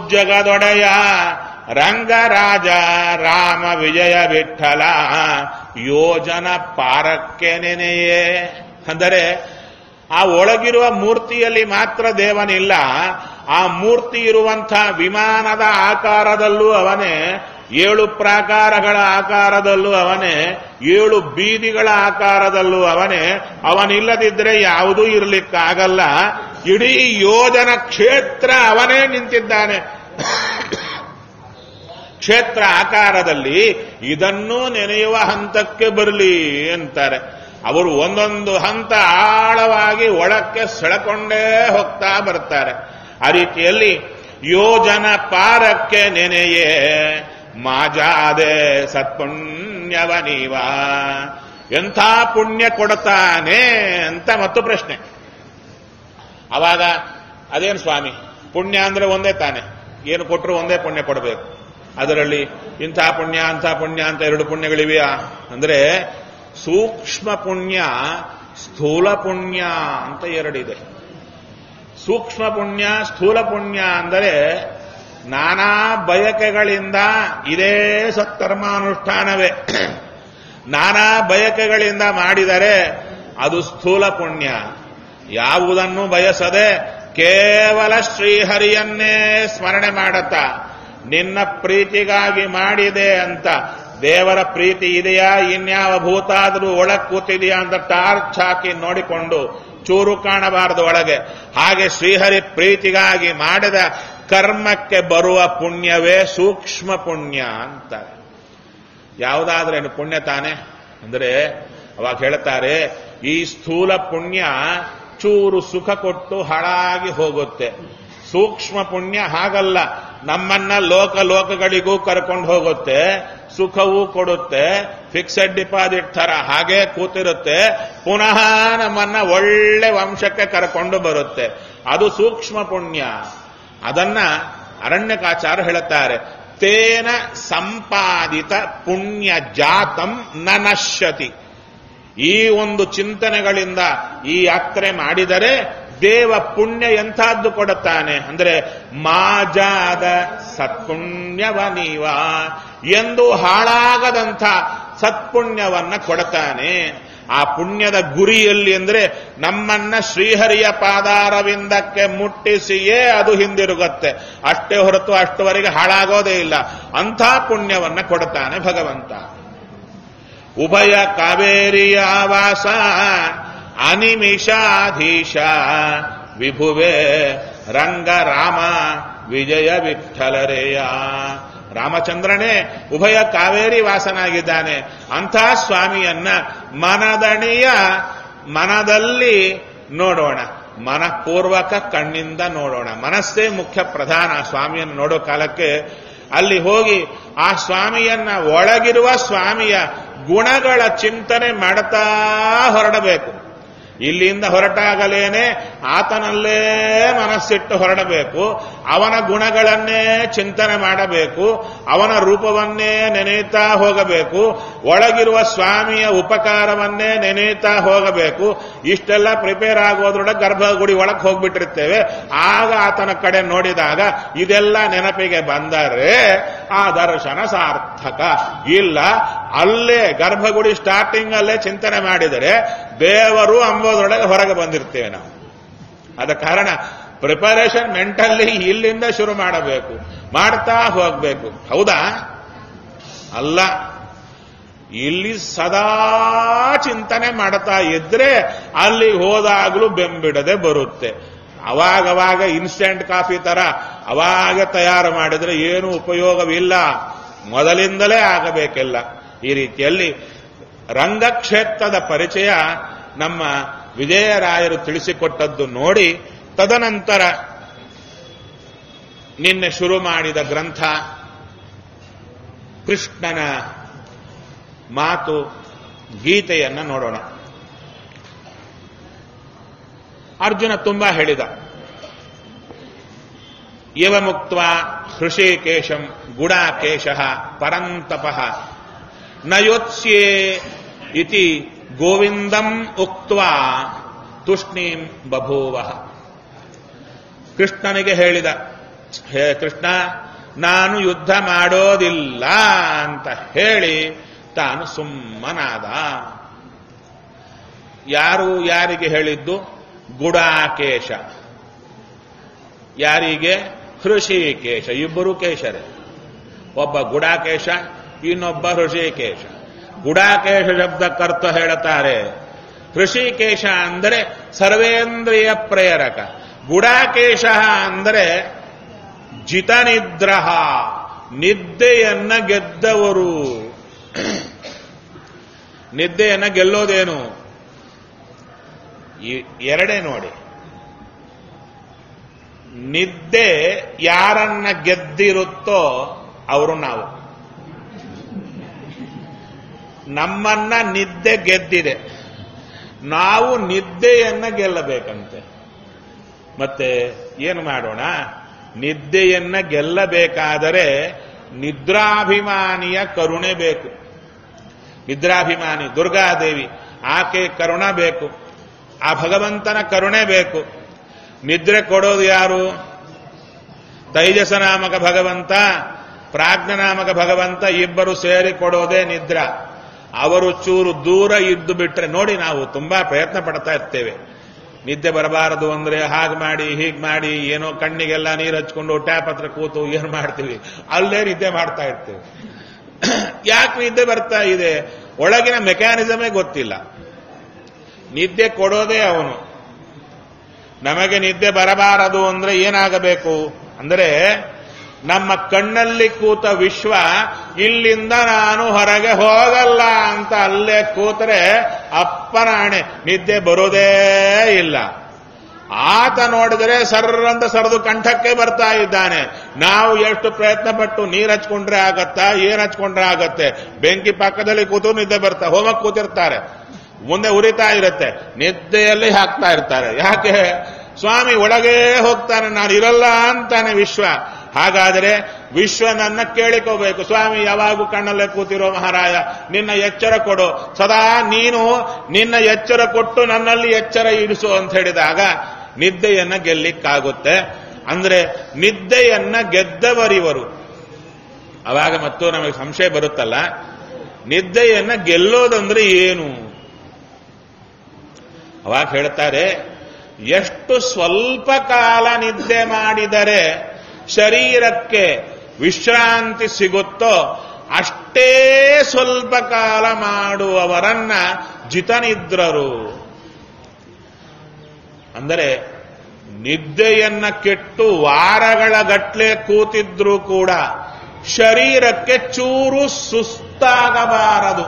ಮೂಜ್ಜಗದೊಡೆಯ ರಂಗರಾಜ ರಾಮ ವಿಜಯ ವಿಠಲ ಯೋಜನ ಪಾರಕ್ಕೆ ನೆನೆಯೇ ಅಂದರೆ ಆ ಒಳಗಿರುವ ಮೂರ್ತಿಯಲ್ಲಿ ಮಾತ್ರ ದೇವನಿಲ್ಲ ಆ ಮೂರ್ತಿ ಇರುವಂಥ ವಿಮಾನದ ಆಕಾರದಲ್ಲೂ ಅವನೇ ಏಳು ಪ್ರಾಕಾರಗಳ ಆಕಾರದಲ್ಲೂ ಅವನೇ ಏಳು ಬೀದಿಗಳ ಆಕಾರದಲ್ಲೂ ಅವನೇ ಅವನಿಲ್ಲದಿದ್ರೆ ಯಾವುದೂ ಇರಲಿಕ್ಕಾಗಲ್ಲ ಇಡೀ ಯೋಜನ ಕ್ಷೇತ್ರ ಅವನೇ ನಿಂತಿದ್ದಾನೆ ಕ್ಷೇತ್ರ ಆಕಾರದಲ್ಲಿ ಇದನ್ನೂ ನೆನೆಯುವ ಹಂತಕ್ಕೆ ಬರಲಿ ಅಂತಾರೆ ಅವರು ಒಂದೊಂದು ಹಂತ ಆಳವಾಗಿ ಒಳಕ್ಕೆ ಸೆಳೆಕೊಂಡೇ ಹೋಗ್ತಾ ಬರ್ತಾರೆ ಆ ರೀತಿಯಲ್ಲಿ ಯೋಜನ ಪಾರಕ್ಕೆ ನೆನೆಯೇ ಮಾಜಾದೆ ಸತ್ಪುಣ್ಯವ ನೀವ ಎಂಥ ಪುಣ್ಯ ಕೊಡ್ತಾನೆ ಅಂತ ಮತ್ತು ಪ್ರಶ್ನೆ ಅವಾಗ ಅದೇನು ಸ್ವಾಮಿ ಪುಣ್ಯ ಅಂದ್ರೆ ಒಂದೇ ತಾನೆ ಏನು ಕೊಟ್ಟರು ಒಂದೇ ಪುಣ್ಯ ಕೊಡಬೇಕು ಅದರಲ್ಲಿ ಇಂಥ ಪುಣ್ಯ ಅಂಥ ಪುಣ್ಯ ಅಂತ ಎರಡು ಪುಣ್ಯಗಳಿವೆಯಾ ಅಂದ್ರೆ ಸೂಕ್ಷ್ಮ ಪುಣ್ಯ ಸ್ಥೂಲ ಪುಣ್ಯ ಅಂತ ಎರಡಿದೆ ಸೂಕ್ಷ್ಮ ಪುಣ್ಯ ಸ್ಥೂಲ ಪುಣ್ಯ ಅಂದರೆ ನಾನಾ ಬಯಕೆಗಳಿಂದ ಇದೇ ಸತ್ಕರ್ಮಾನುಷ್ಠಾನವೇ ನಾನಾ ಬಯಕೆಗಳಿಂದ ಮಾಡಿದರೆ ಅದು ಸ್ಥೂಲ ಪುಣ್ಯ ಯಾವುದನ್ನು ಬಯಸದೆ ಕೇವಲ ಶ್ರೀಹರಿಯನ್ನೇ ಸ್ಮರಣೆ ಮಾಡತ್ತ ನಿನ್ನ ಪ್ರೀತಿಗಾಗಿ ಮಾಡಿದೆ ಅಂತ ದೇವರ ಪ್ರೀತಿ ಇದೆಯಾ ಇನ್ಯಾವ ಭೂತಾದರೂ ಒಳಗ್ ಕೂತಿದೆಯಾ ಅಂತ ಟಾರ್ಚ್ ಹಾಕಿ ನೋಡಿಕೊಂಡು ಚೂರು ಕಾಣಬಾರದು ಒಳಗೆ ಹಾಗೆ ಶ್ರೀಹರಿ ಪ್ರೀತಿಗಾಗಿ ಮಾಡಿದ ಕರ್ಮಕ್ಕೆ ಬರುವ ಪುಣ್ಯವೇ ಸೂಕ್ಷ್ಮ ಪುಣ್ಯ ಅಂತಾರೆ ಯಾವುದಾದ್ರೇನು ಪುಣ್ಯ ತಾನೆ ಅಂದರೆ ಅವಾಗ ಹೇಳ್ತಾರೆ ಈ ಸ್ಥೂಲ ಪುಣ್ಯ ಚೂರು ಸುಖ ಕೊಟ್ಟು ಹಾಳಾಗಿ ಹೋಗುತ್ತೆ ಸೂಕ್ಷ್ಮ ಪುಣ್ಯ ಹಾಗಲ್ಲ ನಮ್ಮನ್ನ ಲೋಕ ಲೋಕಗಳಿಗೂ ಕರ್ಕೊಂಡು ಹೋಗುತ್ತೆ ಸುಖವೂ ಕೊಡುತ್ತೆ ಫಿಕ್ಸೆಡ್ ಡಿಪಾಸಿಟ್ ತರ ಹಾಗೆ ಕೂತಿರುತ್ತೆ ಪುನಃ ನಮ್ಮನ್ನ ಒಳ್ಳೆ ವಂಶಕ್ಕೆ ಕರ್ಕೊಂಡು ಬರುತ್ತೆ ಅದು ಸೂಕ್ಷ್ಮ ಪುಣ್ಯ ಅದನ್ನ ಅರಣ್ಯಕಾಚಾರ ಹೇಳುತ್ತಾರೆ ತೇನ ಸಂಪಾದಿತ ಪುಣ್ಯ ಜಾತಂ ನ ನಶ್ಯತಿ ಈ ಒಂದು ಚಿಂತನೆಗಳಿಂದ ಈ ಯಾತ್ರೆ ಮಾಡಿದರೆ ದೇವ ಪುಣ್ಯ ಎಂಥದ್ದು ಕೊಡುತ್ತಾನೆ ಅಂದ್ರೆ ಮಾಜಾದ ಸತ್ಪುಣ್ಯವ ನೀವ ಎಂದು ಹಾಳಾಗದಂಥ ಸತ್ಪುಣ್ಯವನ್ನ ಕೊಡುತ್ತಾನೆ ಆ ಪುಣ್ಯದ ಗುರಿಯಲ್ಲಿ ಅಂದ್ರೆ ನಮ್ಮನ್ನ ಶ್ರೀಹರಿಯ ಪಾದಾರವಿಂದಕ್ಕೆ ಮುಟ್ಟಿಸಿಯೇ ಅದು ಹಿಂದಿರುಗುತ್ತೆ ಅಷ್ಟೇ ಹೊರತು ಅಷ್ಟುವರೆಗೆ ಹಾಳಾಗೋದೇ ಇಲ್ಲ ಅಂಥ ಪುಣ್ಯವನ್ನ ಕೊಡುತ್ತಾನೆ ಭಗವಂತ ಉಭಯ ಕಾವೇರಿಯ ವಾಸ ಅನಿಮಿಷಾಧೀಶ ವಿಭುವೆ ರಂಗ ರಾಮ ವಿಜಯ ವಿಠಲರೇಯ ರಾಮಚಂದ್ರನೇ ಉಭಯ ಕಾವೇರಿ ವಾಸನಾಗಿದ್ದಾನೆ ಅಂಥ ಸ್ವಾಮಿಯನ್ನ ಮನದಣಿಯ ಮನದಲ್ಲಿ ನೋಡೋಣ ಮನಪೂರ್ವಕ ಕಣ್ಣಿಂದ ನೋಡೋಣ ಮನಸ್ಸೇ ಮುಖ್ಯ ಪ್ರಧಾನ ಸ್ವಾಮಿಯನ್ನು ನೋಡೋ ಕಾಲಕ್ಕೆ ಅಲ್ಲಿ ಹೋಗಿ ಆ ಸ್ವಾಮಿಯನ್ನ ಒಳಗಿರುವ ಸ್ವಾಮಿಯ ಗುಣಗಳ ಚಿಂತನೆ ಮಾಡ್ತಾ ಹೊರಡಬೇಕು ಇಲ್ಲಿಂದ ಹೊರಟಾಗಲೇನೆ ಆತನಲ್ಲೇ ಮನಸ್ಸಿಟ್ಟು ಹೊರಡಬೇಕು ಅವನ ಗುಣಗಳನ್ನೇ ಚಿಂತನೆ ಮಾಡಬೇಕು ಅವನ ರೂಪವನ್ನೇ ನೆನೆಯುತ್ತಾ ಹೋಗಬೇಕು ಒಳಗಿರುವ ಸ್ವಾಮಿಯ ಉಪಕಾರವನ್ನೇ ನೆನೆಯುತ್ತಾ ಹೋಗಬೇಕು ಇಷ್ಟೆಲ್ಲ ಪ್ರಿಪೇರ್ ಆಗೋದ್ರೊಳಗೆ ಗರ್ಭಗುಡಿ ಒಳಗೆ ಹೋಗ್ಬಿಟ್ಟಿರ್ತೇವೆ ಆಗ ಆತನ ಕಡೆ ನೋಡಿದಾಗ ಇದೆಲ್ಲ ನೆನಪಿಗೆ ಬಂದರೆ ಆ ದರ್ಶನ ಸಾರ್ಥಕ ಇಲ್ಲ ಅಲ್ಲೇ ಗರ್ಭಗುಡಿ ಸ್ಟಾರ್ಟಿಂಗ್ ಅಲ್ಲೇ ಚಿಂತನೆ ಮಾಡಿದರೆ ದೇವರು ಅಂಬೋದ್ರೊಳಗೆ ಹೊರಗೆ ಬಂದಿರ್ತೇವೆ ನಾವು ಆದ ಕಾರಣ ಪ್ರಿಪರೇಷನ್ ಮೆಂಟಲ್ಲಿ ಇಲ್ಲಿಂದ ಶುರು ಮಾಡಬೇಕು ಮಾಡ್ತಾ ಹೋಗ್ಬೇಕು ಹೌದಾ ಅಲ್ಲ ಇಲ್ಲಿ ಸದಾ ಚಿಂತನೆ ಮಾಡ್ತಾ ಇದ್ರೆ ಅಲ್ಲಿ ಹೋದಾಗಲೂ ಬೆಂಬಿಡದೆ ಬರುತ್ತೆ ಅವಾಗವಾಗ ಇನ್ಸ್ಟೆಂಟ್ ಕಾಫಿ ತರ ಅವಾಗ ತಯಾರು ಮಾಡಿದ್ರೆ ಏನು ಉಪಯೋಗವಿಲ್ಲ ಮೊದಲಿಂದಲೇ ಆಗಬೇಕೆಲ್ಲ ಈ ರೀತಿಯಲ್ಲಿ ರಂಗಕ್ಷೇತ್ರದ ಪರಿಚಯ ನಮ್ಮ ವಿಜಯರಾಯರು ತಿಳಿಸಿಕೊಟ್ಟದ್ದು ನೋಡಿ ತದನಂತರ ನಿನ್ನೆ ಶುರು ಮಾಡಿದ ಗ್ರಂಥ ಕೃಷ್ಣನ ಮಾತು ಗೀತೆಯನ್ನ ನೋಡೋಣ ಅರ್ಜುನ ತುಂಬಾ ಹೇಳಿದ ಇವ ಮುಕ್ತ ಹೃಷಿಕೇಶಂ ಗುಡಾಕೇಶ ಪರಂತಪ ನಯೋತ್ಸ್ಯೇ ಇತಿ ಗೋವಿಂದಂ ಉಕ್ತ ತುಷ್ಣೀಂ ಬಭೂವ ಕೃಷ್ಣನಿಗೆ ಹೇಳಿದ ಹೇ ಕೃಷ್ಣ ನಾನು ಯುದ್ಧ ಮಾಡೋದಿಲ್ಲ ಅಂತ ಹೇಳಿ ತಾನು ಸುಮ್ಮನಾದ ಯಾರು ಯಾರಿಗೆ ಹೇಳಿದ್ದು ಗುಡಾಕೇಶ ಯಾರಿಗೆ ಹೃಷಿಕೇಶ ಇಬ್ಬರು ಕೇಶರೇ ಒಬ್ಬ ಗುಡಾಕೇಶ ಇನ್ನೊಬ್ಬ ಹೃಷಿಕೇಶ ಗುಡಾಕೇಶ ಶಬ್ದಕ್ಕರ್ಥ ಹೇಳುತ್ತಾರೆ ಹೃಷಿಕೇಶ ಅಂದರೆ ಸರ್ವೇಂದ್ರಿಯ ಪ್ರೇರಕ ಗುಡಾಕೇಶ ಅಂದರೆ ಜಿತನಿದ್ರಹ ನಿದ್ದೆಯನ್ನ ಗೆದ್ದವರು ನಿದ್ದೆಯನ್ನ ಗೆಲ್ಲೋದೇನು ಈ ಎರಡೇ ನೋಡಿ ನಿದ್ದೆ ಯಾರನ್ನ ಗೆದ್ದಿರುತ್ತೋ ಅವರು ನಾವು ನಮ್ಮನ್ನ ನಿದ್ದೆ ಗೆದ್ದಿದೆ ನಾವು ನಿದ್ದೆಯನ್ನ ಗೆಲ್ಲಬೇಕಂತೆ ಮತ್ತೆ ಏನು ಮಾಡೋಣ ನಿದ್ದೆಯನ್ನ ಗೆಲ್ಲಬೇಕಾದರೆ ನಿದ್ರಾಭಿಮಾನಿಯ ಕರುಣೆ ಬೇಕು ನಿದ್ರಾಭಿಮಾನಿ ದುರ್ಗಾದೇವಿ ಆಕೆ ಕರುಣ ಬೇಕು ಆ ಭಗವಂತನ ಕರುಣೆ ಬೇಕು ನಿದ್ರೆ ಕೊಡೋದು ಯಾರು ತೈಜಸ ನಾಮಕ ಭಗವಂತ ಪ್ರಾಜ್ಞನಾಮಕ ಭಗವಂತ ಇಬ್ಬರು ಸೇರಿ ಕೊಡೋದೇ ನಿದ್ರ ಅವರು ಚೂರು ದೂರ ಇದ್ದು ಬಿಟ್ರೆ ನೋಡಿ ನಾವು ತುಂಬಾ ಪ್ರಯತ್ನ ಪಡ್ತಾ ಇರ್ತೇವೆ ನಿದ್ದೆ ಬರಬಾರದು ಅಂದ್ರೆ ಹಾಗೆ ಮಾಡಿ ಹೀಗೆ ಮಾಡಿ ಏನೋ ಕಣ್ಣಿಗೆಲ್ಲ ನೀರು ಹಚ್ಕೊಂಡು ಟ್ಯಾಪ್ ಹತ್ರ ಕೂತು ಏನು ಮಾಡ್ತೀವಿ ಅಲ್ಲೇ ನಿದ್ದೆ ಮಾಡ್ತಾ ಇರ್ತೇವೆ ಯಾಕೆ ನಿದ್ದೆ ಬರ್ತಾ ಇದೆ ಒಳಗಿನ ಮೆಕ್ಯಾನಿಸಮೇ ಗೊತ್ತಿಲ್ಲ ನಿದ್ದೆ ಕೊಡೋದೇ ಅವನು ನಮಗೆ ನಿದ್ದೆ ಬರಬಾರದು ಅಂದ್ರೆ ಏನಾಗಬೇಕು ಅಂದರೆ ನಮ್ಮ ಕಣ್ಣಲ್ಲಿ ಕೂತ ವಿಶ್ವ ಇಲ್ಲಿಂದ ನಾನು ಹೊರಗೆ ಹೋಗಲ್ಲ ಅಂತ ಅಲ್ಲೇ ಕೂತರೆ ಅಪ್ಪನಾಣೆ ನಿದ್ದೆ ಬರೋದೇ ಇಲ್ಲ ಆತ ನೋಡಿದರೆ ಸರ್ರಂತ ಸರದು ಕಂಠಕ್ಕೆ ಬರ್ತಾ ಇದ್ದಾನೆ ನಾವು ಎಷ್ಟು ಪ್ರಯತ್ನ ಪಟ್ಟು ನೀರು ಹಚ್ಕೊಂಡ್ರೆ ಆಗತ್ತಾ ಏನ್ ಹಚ್ಕೊಂಡ್ರೆ ಆಗತ್ತೆ ಬೆಂಕಿ ಪಕ್ಕದಲ್ಲಿ ಕೂತು ನಿದ್ದೆ ಬರ್ತಾ ಹೋಮಕ್ಕೆ ಕೂತಿರ್ತಾರೆ ಮುಂದೆ ಉರಿತಾ ಇರುತ್ತೆ ನಿದ್ದೆಯಲ್ಲಿ ಹಾಕ್ತಾ ಇರ್ತಾರೆ ಯಾಕೆ ಸ್ವಾಮಿ ಒಳಗೇ ಹೋಗ್ತಾನೆ ನಾನು ಇರಲ್ಲ ಅಂತಾನೆ ವಿಶ್ವ ಹಾಗಾದರೆ ವಿಶ್ವ ನನ್ನ ಕೇಳಿಕೋಬೇಕು ಸ್ವಾಮಿ ಯಾವಾಗೂ ಕಣ್ಣಲ್ಲೇ ಕೂತಿರೋ ಮಹಾರಾಯ ನಿನ್ನ ಎಚ್ಚರ ಕೊಡು ಸದಾ ನೀನು ನಿನ್ನ ಎಚ್ಚರ ಕೊಟ್ಟು ನನ್ನಲ್ಲಿ ಎಚ್ಚರ ಇಡಿಸು ಅಂತ ಹೇಳಿದಾಗ ನಿದ್ದೆಯನ್ನ ಗೆಲ್ಲಿಕ್ಕಾಗುತ್ತೆ ಅಂದ್ರೆ ನಿದ್ದೆಯನ್ನ ಗೆದ್ದವರಿವರು ಅವಾಗ ಮತ್ತು ನಮಗೆ ಸಂಶಯ ಬರುತ್ತಲ್ಲ ನಿದ್ದೆಯನ್ನ ಗೆಲ್ಲೋದಂದ್ರೆ ಏನು ಅವಾಗ ಹೇಳ್ತಾರೆ ಎಷ್ಟು ಸ್ವಲ್ಪ ಕಾಲ ನಿದ್ದೆ ಮಾಡಿದರೆ ಶರೀರಕ್ಕೆ ವಿಶ್ರಾಂತಿ ಸಿಗುತ್ತೋ ಅಷ್ಟೇ ಸ್ವಲ್ಪ ಕಾಲ ಮಾಡುವವರನ್ನ ಜಿತನಿದ್ರರು ಅಂದರೆ ನಿದ್ದೆಯನ್ನ ಕೆಟ್ಟು ವಾರಗಳ ಗಟ್ಲೆ ಕೂತಿದ್ರೂ ಕೂಡ ಶರೀರಕ್ಕೆ ಚೂರು ಸುಸ್ತಾಗಬಾರದು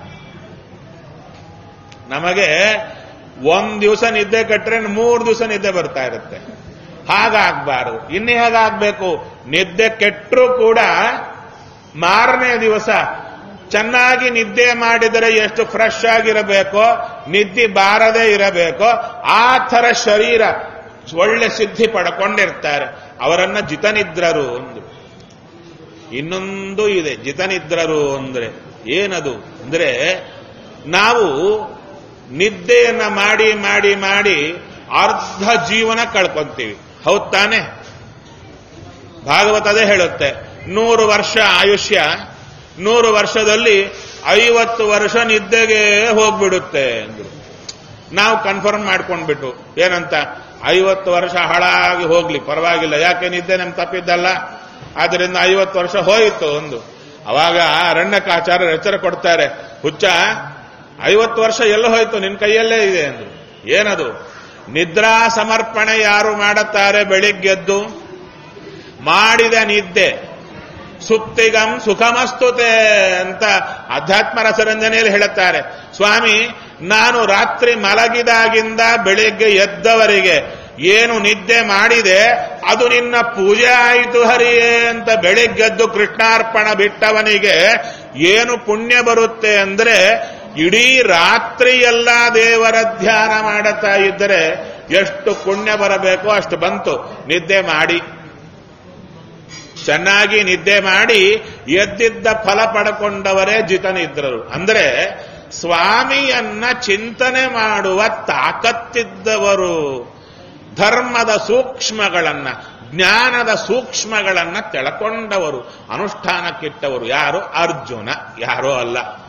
ನಮಗೆ ಒಂದ್ ದಿವಸ ನಿದ್ದೆ ಕಟ್ಟರೆ ಮೂರು ದಿವಸ ನಿದ್ದೆ ಬರ್ತಾ ಇರುತ್ತೆ ಹಾಗಾಗಬಾರದು ಇನ್ನೇ ಹೇಗಾಗಬೇಕು ನಿದ್ದೆ ಕೆಟ್ಟರೂ ಕೂಡ ಮಾರನೇ ದಿವಸ ಚೆನ್ನಾಗಿ ನಿದ್ದೆ ಮಾಡಿದರೆ ಎಷ್ಟು ಫ್ರೆಶ್ ಆಗಿರಬೇಕೋ ನಿದ್ದೆ ಬಾರದೇ ಇರಬೇಕೋ ಆ ಥರ ಶರೀರ ಒಳ್ಳೆ ಸಿದ್ಧಿ ಪಡ್ಕೊಂಡಿರ್ತಾರೆ ಅವರನ್ನ ಜಿತನಿದ್ರರು ಅಂದ್ರು ಇನ್ನೊಂದು ಇದೆ ಜಿತನಿದ್ರರು ಅಂದ್ರೆ ಏನದು ಅಂದ್ರೆ ನಾವು ನಿದ್ದೆಯನ್ನ ಮಾಡಿ ಮಾಡಿ ಮಾಡಿ ಅರ್ಧ ಜೀವನ ಕಳ್ಕೊಂತೀವಿ ಹೌದ್ ತಾನೆ ಭಾಗವತದೇ ಹೇಳುತ್ತೆ ನೂರು ವರ್ಷ ಆಯುಷ್ಯ ನೂರು ವರ್ಷದಲ್ಲಿ ಐವತ್ತು ವರ್ಷ ನಿದ್ದೆಗೆ ಹೋಗ್ಬಿಡುತ್ತೆ ಅಂದ್ರು ನಾವು ಕನ್ಫರ್ಮ್ ಮಾಡ್ಕೊಂಡ್ಬಿಟ್ಟು ಏನಂತ ಐವತ್ತು ವರ್ಷ ಹಾಳಾಗಿ ಹೋಗ್ಲಿ ಪರವಾಗಿಲ್ಲ ಯಾಕೆ ನಿದ್ದೆ ನಮ್ ತಪ್ಪಿದ್ದಲ್ಲ ಆದ್ರಿಂದ ಐವತ್ತು ವರ್ಷ ಹೋಯಿತು ಒಂದು ಅವಾಗ ಅರಣ್ಯಕಾಚಾರ್ಯರು ಎಚ್ಚರ ಕೊಡ್ತಾರೆ ಹುಚ್ಚ ಐವತ್ತು ವರ್ಷ ಎಲ್ಲ ಹೋಯ್ತು ನಿನ್ ಕೈಯಲ್ಲೇ ಇದೆ ಅಂದ್ರು ಏನದು ನಿದ್ರಾ ಸಮರ್ಪಣೆ ಯಾರು ಮಾಡುತ್ತಾರೆ ಬೆಳಿಗ್ಗೆದ್ದು ಮಾಡಿದ ನಿದ್ದೆ ಸುಪ್ತಿಗಂ ಸುಖಮಸ್ತುತೆ ಅಂತ ಅಧ್ಯಾತ್ಮ ರಸರಂಜನೆಯಲ್ಲಿ ಹೇಳುತ್ತಾರೆ ಸ್ವಾಮಿ ನಾನು ರಾತ್ರಿ ಮಲಗಿದಾಗಿಂದ ಬೆಳಿಗ್ಗೆ ಎದ್ದವರಿಗೆ ಏನು ನಿದ್ದೆ ಮಾಡಿದೆ ಅದು ನಿನ್ನ ಪೂಜೆ ಆಯಿತು ಹರಿಯೇ ಅಂತ ಬೆಳಿಗ್ಗೆದ್ದು ಕೃಷ್ಣಾರ್ಪಣ ಬಿಟ್ಟವನಿಗೆ ಏನು ಪುಣ್ಯ ಬರುತ್ತೆ ಅಂದ್ರೆ ಇಡೀ ರಾತ್ರಿ ಎಲ್ಲ ದೇವರ ಧ್ಯಾನ ಮಾಡುತ್ತಾ ಇದ್ದರೆ ಎಷ್ಟು ಪುಣ್ಯ ಬರಬೇಕೋ ಅಷ್ಟು ಬಂತು ನಿದ್ದೆ ಮಾಡಿ ಚೆನ್ನಾಗಿ ನಿದ್ದೆ ಮಾಡಿ ಎದ್ದಿದ್ದ ಫಲ ಪಡ್ಕೊಂಡವರೇ ಜಿತನಿದ್ರರು ಅಂದ್ರೆ ಸ್ವಾಮಿಯನ್ನ ಚಿಂತನೆ ಮಾಡುವ ತಾಕತ್ತಿದ್ದವರು ಧರ್ಮದ ಸೂಕ್ಷ್ಮಗಳನ್ನ ಜ್ಞಾನದ ಸೂಕ್ಷ್ಮಗಳನ್ನ ತೆಳಕೊಂಡವರು ಅನುಷ್ಠಾನಕ್ಕಿಟ್ಟವರು ಯಾರು ಅರ್ಜುನ ಯಾರೋ ಅಲ್ಲ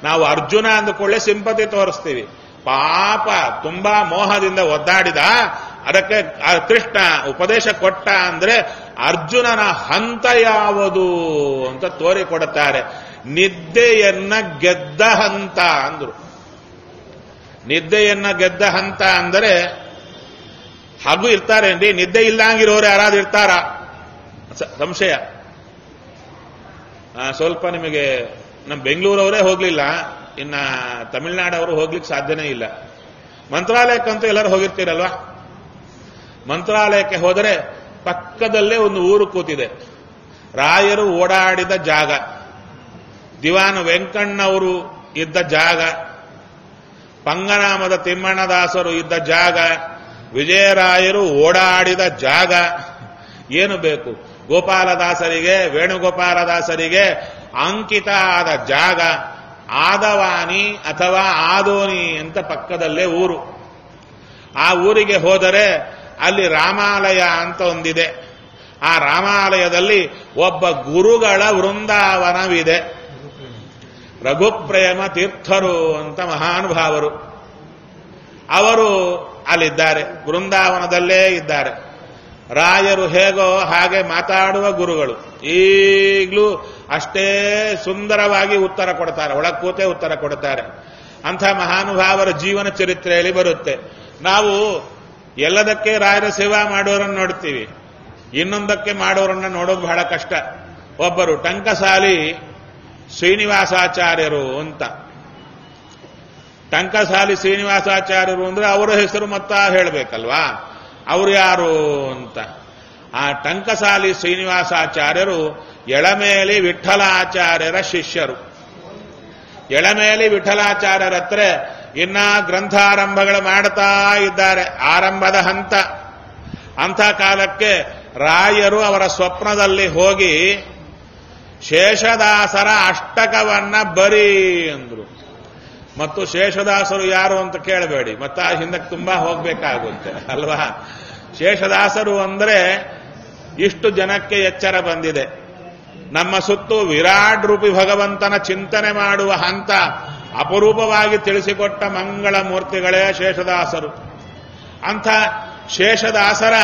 ನಾವು ಅರ್ಜುನ ಅಂದುಕೊಳ್ಳೆ ಸಿಂಪತಿ ತೋರಿಸ್ತೀವಿ ಪಾಪ ತುಂಬಾ ಮೋಹದಿಂದ ಒದ್ದಾಡಿದ ಅದಕ್ಕೆ ಆ ಕೃಷ್ಣ ಉಪದೇಶ ಕೊಟ್ಟ ಅಂದ್ರೆ ಅರ್ಜುನನ ಹಂತ ಯಾವುದು ಅಂತ ತೋರಿಕೊಡುತ್ತಾರೆ ನಿದ್ದೆಯನ್ನ ಗೆದ್ದ ಹಂತ ಅಂದ್ರು ನಿದ್ದೆಯನ್ನ ಗೆದ್ದ ಹಂತ ಅಂದರೆ ಹಾಗೂ ಇರ್ತಾರೇನ್ರಿ ನಿದ್ದೆ ಇಲ್ಲಂಗಿರೋರು ಯಾರಾದ್ರೂ ಇರ್ತಾರ ಸ- ಸಂಶಯ ಆ, ಸ್ವಲ್ಪ ನಿಮಗೆ ನಮ್ಮ ಬೆಂಗಳೂರವರೇ ಹೋಗ್ಲಿಲ್ಲ ಇನ್ನ ತಮಿಳ್ನಾಡವರು ಹೋಗ್ಲಿಕ್ಕೆ ಸಾಧ್ಯನೇ ಇಲ್ಲ ಮಂತ್ರಾಲಯಕ್ಕಂತೂ ಎಲ್ಲರೂ ಹೋಗಿರ್ತೀರಲ್ವಾ ಮಂತ್ರಾಲಯಕ್ಕೆ ಹೋದರೆ ಪಕ್ಕದಲ್ಲೇ ಒಂದು ಊರು ಕೂತಿದೆ ರಾಯರು ಓಡಾಡಿದ ಜಾಗ ದಿವಾನ್ ವೆಂಕಣ್ಣವರು ಇದ್ದ ಜಾಗ ಪಂಗನಾಮದ ತಿಮ್ಮಣ್ಣದಾಸರು ಇದ್ದ ಜಾಗ ವಿಜಯರಾಯರು ಓಡಾಡಿದ ಜಾಗ ಏನು ಬೇಕು ಗೋಪಾಲದಾಸರಿಗೆ ವೇಣುಗೋಪಾಲದಾಸರಿಗೆ ಅಂಕಿತ ಆದ ಜಾಗ ಆದವಾನಿ ಅಥವಾ ಆದೋನಿ ಅಂತ ಪಕ್ಕದಲ್ಲೇ ಊರು ಆ ಊರಿಗೆ ಹೋದರೆ ಅಲ್ಲಿ ರಾಮಾಲಯ ಅಂತ ಒಂದಿದೆ ಆ ರಾಮಾಲಯದಲ್ಲಿ ಒಬ್ಬ ಗುರುಗಳ ವೃಂದಾವನವಿದೆ ರಘುಪ್ರೇಮ ತೀರ್ಥರು ಅಂತ ಮಹಾನುಭಾವರು ಅವರು ಅಲ್ಲಿದ್ದಾರೆ ವೃಂದಾವನದಲ್ಲೇ ಇದ್ದಾರೆ ರಾಯರು ಹೇಗೋ ಹಾಗೆ ಮಾತಾಡುವ ಗುರುಗಳು ಈಗಲೂ ಅಷ್ಟೇ ಸುಂದರವಾಗಿ ಉತ್ತರ ಕೊಡ್ತಾರೆ ಒಳಗೆ ಕೂತೆ ಉತ್ತರ ಕೊಡ್ತಾರೆ ಅಂಥ ಮಹಾನುಭಾವರ ಜೀವನ ಚರಿತ್ರೆಯಲ್ಲಿ ಬರುತ್ತೆ ನಾವು ಎಲ್ಲದಕ್ಕೆ ರಾಯರ ಸೇವಾ ಮಾಡೋರನ್ನು ನೋಡ್ತೀವಿ ಇನ್ನೊಂದಕ್ಕೆ ಮಾಡೋರನ್ನ ನೋಡೋದು ಬಹಳ ಕಷ್ಟ ಒಬ್ಬರು ಟಂಕಸಾಲಿ ಶ್ರೀನಿವಾಸಾಚಾರ್ಯರು ಅಂತ ಟಂಕಸಾಲಿ ಶ್ರೀನಿವಾಸಾಚಾರ್ಯರು ಅಂದ್ರೆ ಅವರ ಹೆಸರು ಮತ್ತ ಹೇಳಬೇಕಲ್ವಾ ಅವರು ಯಾರು ಅಂತ ಆ ಟಂಕಸಾಲಿ ಶ್ರೀನಿವಾಸಾಚಾರ್ಯರು ಎಳಮೇಲಿ ವಿಠಲಾಚಾರ್ಯರ ಶಿಷ್ಯರು ಎಳಮೇಲಿ ವಿಠಲಾಚಾರ್ಯರ ಹತ್ರ ಇನ್ನ ಗ್ರಂಥಾರಂಭಗಳು ಮಾಡ್ತಾ ಇದ್ದಾರೆ ಆರಂಭದ ಹಂತ ಅಂಥ ಕಾಲಕ್ಕೆ ರಾಯರು ಅವರ ಸ್ವಪ್ನದಲ್ಲಿ ಹೋಗಿ ಶೇಷದಾಸರ ಅಷ್ಟಕವನ್ನ ಬರೀ ಅಂದ್ರು ಮತ್ತು ಶೇಷದಾಸರು ಯಾರು ಅಂತ ಕೇಳಬೇಡಿ ಮತ್ತೆ ಆ ಹಿಂದಕ್ಕೆ ತುಂಬಾ ಹೋಗ್ಬೇಕಾಗುತ್ತೆ ಅಲ್ವಾ ಶೇಷದಾಸರು ಅಂದ್ರೆ ಇಷ್ಟು ಜನಕ್ಕೆ ಎಚ್ಚರ ಬಂದಿದೆ ನಮ್ಮ ಸುತ್ತು ವಿರಾಟ್ ರೂಪಿ ಭಗವಂತನ ಚಿಂತನೆ ಮಾಡುವ ಹಂತ ಅಪರೂಪವಾಗಿ ತಿಳಿಸಿಕೊಟ್ಟ ಮಂಗಳ ಮೂರ್ತಿಗಳೇ ಶೇಷದಾಸರು ಅಂಥ ಶೇಷದಾಸರ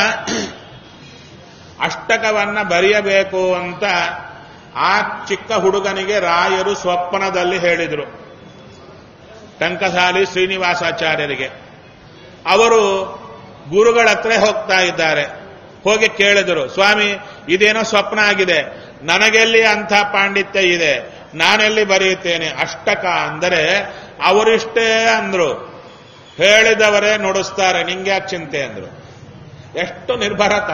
ಅಷ್ಟಕವನ್ನ ಬರೆಯಬೇಕು ಅಂತ ಆ ಚಿಕ್ಕ ಹುಡುಗನಿಗೆ ರಾಯರು ಸ್ವಪ್ನದಲ್ಲಿ ಹೇಳಿದರು ಟಂಕಸಾಲಿ ಶ್ರೀನಿವಾಸಾಚಾರ್ಯರಿಗೆ ಅವರು ಗುರುಗಳ ಹತ್ರ ಹೋಗ್ತಾ ಇದ್ದಾರೆ ಹೋಗಿ ಕೇಳಿದರು ಸ್ವಾಮಿ ಇದೇನೋ ಸ್ವಪ್ನ ಆಗಿದೆ ನನಗೆಲ್ಲಿ ಅಂಥ ಪಾಂಡಿತ್ಯ ಇದೆ ನಾನೆಲ್ಲಿ ಬರೆಯುತ್ತೇನೆ ಅಷ್ಟಕ ಅಂದರೆ ಅವರಿಷ್ಟೇ ಅಂದ್ರು ಹೇಳಿದವರೇ ನುಡಿಸ್ತಾರೆ ನಿಂಗ್ಯಾಕ್ ಚಿಂತೆ ಅಂದ್ರು ಎಷ್ಟು ನಿರ್ಭರತ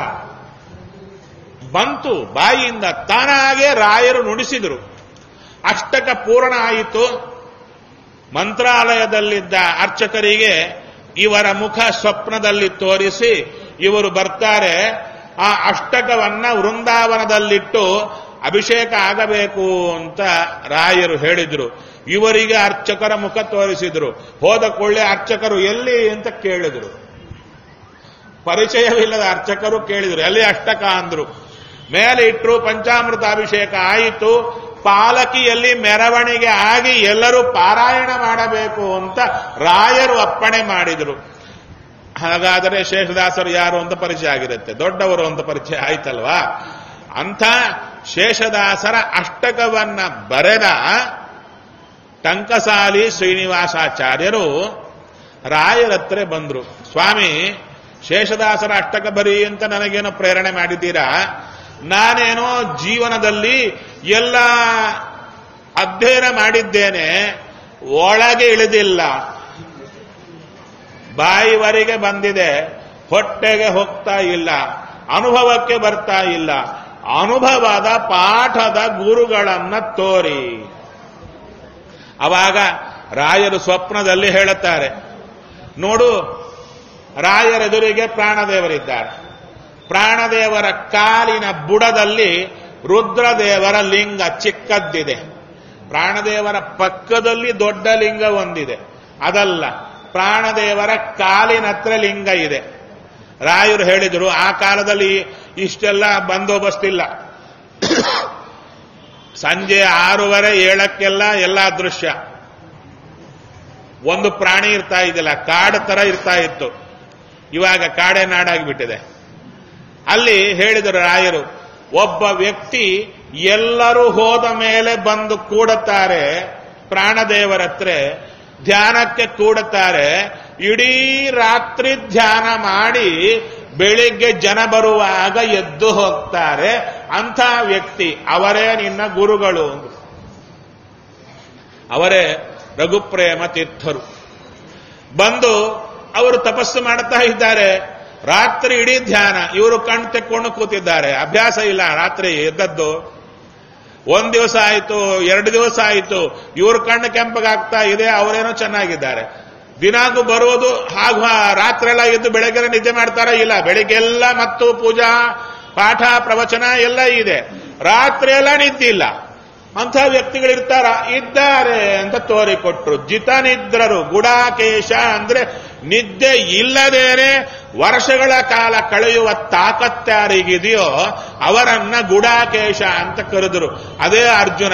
ಬಂತು ಬಾಯಿಯಿಂದ ತಾನಾಗೆ ರಾಯರು ನುಡಿಸಿದರು ಅಷ್ಟಕ ಪೂರ್ಣ ಆಯಿತು ಮಂತ್ರಾಲಯದಲ್ಲಿದ್ದ ಅರ್ಚಕರಿಗೆ ಇವರ ಮುಖ ಸ್ವಪ್ನದಲ್ಲಿ ತೋರಿಸಿ ಇವರು ಬರ್ತಾರೆ ಆ ಅಷ್ಟಕವನ್ನ ವೃಂದಾವನದಲ್ಲಿಟ್ಟು ಅಭಿಷೇಕ ಆಗಬೇಕು ಅಂತ ರಾಯರು ಹೇಳಿದ್ರು ಇವರಿಗೆ ಅರ್ಚಕರ ಮುಖ ತೋರಿಸಿದ್ರು ಹೋದ ಕೊಳ್ಳೆ ಅರ್ಚಕರು ಎಲ್ಲಿ ಅಂತ ಕೇಳಿದ್ರು ಪರಿಚಯವಿಲ್ಲದ ಅರ್ಚಕರು ಕೇಳಿದ್ರು ಎಲ್ಲಿ ಅಷ್ಟಕ ಅಂದ್ರು ಮೇಲೆ ಇಟ್ಟರು ಪಂಚಾಮೃತ ಅಭಿಷೇಕ ಆಯಿತು ಪಾಲಕಿಯಲ್ಲಿ ಮೆರವಣಿಗೆ ಆಗಿ ಎಲ್ಲರೂ ಪಾರಾಯಣ ಮಾಡಬೇಕು ಅಂತ ರಾಯರು ಅಪ್ಪಣೆ ಮಾಡಿದರು ಹಾಗಾದರೆ ಶೇಷದಾಸರು ಯಾರು ಅಂತ ಪರಿಚಯ ಆಗಿರುತ್ತೆ ದೊಡ್ಡವರು ಅಂತ ಪರಿಚಯ ಆಯ್ತಲ್ವಾ ಅಂಥ ಶೇಷದಾಸರ ಅಷ್ಟಕವನ್ನ ಬರೆದ ಟಂಕಸಾಲಿ ಶ್ರೀನಿವಾಸಾಚಾರ್ಯರು ರಾಯರತ್ರ ಬಂದ್ರು ಸ್ವಾಮಿ ಶೇಷದಾಸರ ಅಷ್ಟಕ ಬರಿ ಅಂತ ನನಗೇನೋ ಪ್ರೇರಣೆ ಮಾಡಿದ್ದೀರಾ ನಾನೇನೋ ಜೀವನದಲ್ಲಿ ಎಲ್ಲ ಅಧ್ಯಯನ ಮಾಡಿದ್ದೇನೆ ಒಳಗೆ ಇಳಿದಿಲ್ಲ ಬಾಯಿವರೆಗೆ ಬಂದಿದೆ ಹೊಟ್ಟೆಗೆ ಹೋಗ್ತಾ ಇಲ್ಲ ಅನುಭವಕ್ಕೆ ಬರ್ತಾ ಇಲ್ಲ ಅನುಭವದ ಪಾಠದ ಗುರುಗಳನ್ನ ತೋರಿ ಅವಾಗ ರಾಯರು ಸ್ವಪ್ನದಲ್ಲಿ ಹೇಳುತ್ತಾರೆ ನೋಡು ರಾಯರೆದುರಿಗೆ ಪ್ರಾಣದೇವರಿದ್ದಾರೆ ಪ್ರಾಣದೇವರ ಕಾಲಿನ ಬುಡದಲ್ಲಿ ರುದ್ರದೇವರ ಲಿಂಗ ಚಿಕ್ಕದ್ದಿದೆ ಪ್ರಾಣದೇವರ ಪಕ್ಕದಲ್ಲಿ ದೊಡ್ಡ ಲಿಂಗ ಒಂದಿದೆ ಅದಲ್ಲ ಪ್ರಾಣದೇವರ ಕಾಲಿನ ಹತ್ರ ಲಿಂಗ ಇದೆ ರಾಯರು ಹೇಳಿದರು ಆ ಕಾಲದಲ್ಲಿ ಇಷ್ಟೆಲ್ಲ ಬಂದೋಬಸ್ತಿಲ್ಲ ಸಂಜೆ ಆರೂವರೆ ಏಳಕ್ಕೆಲ್ಲ ಎಲ್ಲ ದೃಶ್ಯ ಒಂದು ಪ್ರಾಣಿ ಇರ್ತಾ ಇದ್ದಿಲ್ಲ ಕಾಡು ತರ ಇರ್ತಾ ಇತ್ತು ಇವಾಗ ಕಾಡೆ ನಾಡಾಗಿಬಿಟ್ಟಿದೆ ಅಲ್ಲಿ ಹೇಳಿದರು ರಾಯರು ಒಬ್ಬ ವ್ಯಕ್ತಿ ಎಲ್ಲರೂ ಹೋದ ಮೇಲೆ ಬಂದು ಕೂಡುತ್ತಾರೆ ಪ್ರಾಣದೇವರ ಹತ್ರ ಧ್ಯಾನಕ್ಕೆ ಕೂಡುತ್ತಾರೆ ಇಡೀ ರಾತ್ರಿ ಧ್ಯಾನ ಮಾಡಿ ಬೆಳಿಗ್ಗೆ ಜನ ಬರುವಾಗ ಎದ್ದು ಹೋಗ್ತಾರೆ ಅಂಥ ವ್ಯಕ್ತಿ ಅವರೇ ನಿನ್ನ ಗುರುಗಳು ಅವರೇ ರಘುಪ್ರೇಮ ತೀರ್ಥರು ಬಂದು ಅವರು ತಪಸ್ಸು ಮಾಡ್ತಾ ಇದ್ದಾರೆ ರಾತ್ರಿ ಇಡೀ ಧ್ಯಾನ ಇವರು ಕಣ್ ತೆಕ್ಕೊಂಡು ಕೂತಿದ್ದಾರೆ ಅಭ್ಯಾಸ ಇಲ್ಲ ರಾತ್ರಿ ಎದ್ದದ್ದು ಒಂದ್ ದಿವಸ ಆಯಿತು ಎರಡು ದಿವಸ ಆಯಿತು ಇವ್ರ ಕಣ್ಣು ಕೆಂಪಗಾಗ್ತಾ ಇದೆ ಅವರೇನೋ ಚೆನ್ನಾಗಿದ್ದಾರೆ ದಿನಾಗೂ ಬರೋದು ಹಾಗೂ ರಾತ್ರಿ ಎಲ್ಲ ಎದ್ದು ಬೆಳಗ್ಗೆ ನಿದ್ದೆ ಮಾಡ್ತಾರ ಇಲ್ಲ ಬೆಳಿಗ್ಗೆಲ್ಲ ಮತ್ತು ಪೂಜಾ ಪಾಠ ಪ್ರವಚನ ಎಲ್ಲ ಇದೆ ರಾತ್ರಿ ಎಲ್ಲ ನಿದ್ದೆ ಇಲ್ಲ ಅಂಥ ವ್ಯಕ್ತಿಗಳಿರ್ತಾರ ಇದ್ದಾರೆ ಅಂತ ತೋರಿಕೊಟ್ರು ಜಿತನಿದ್ರರು ಗುಡಾಕೇಶ ಅಂದ್ರೆ ನಿದ್ದೆ ಇಲ್ಲದೇನೆ ವರ್ಷಗಳ ಕಾಲ ಕಳೆಯುವ ತಾಕತ್ತಾರಿಗಿದೆಯೋ ಅವರನ್ನ ಗುಡಾಕೇಶ ಅಂತ ಕರೆದರು ಅದೇ ಅರ್ಜುನ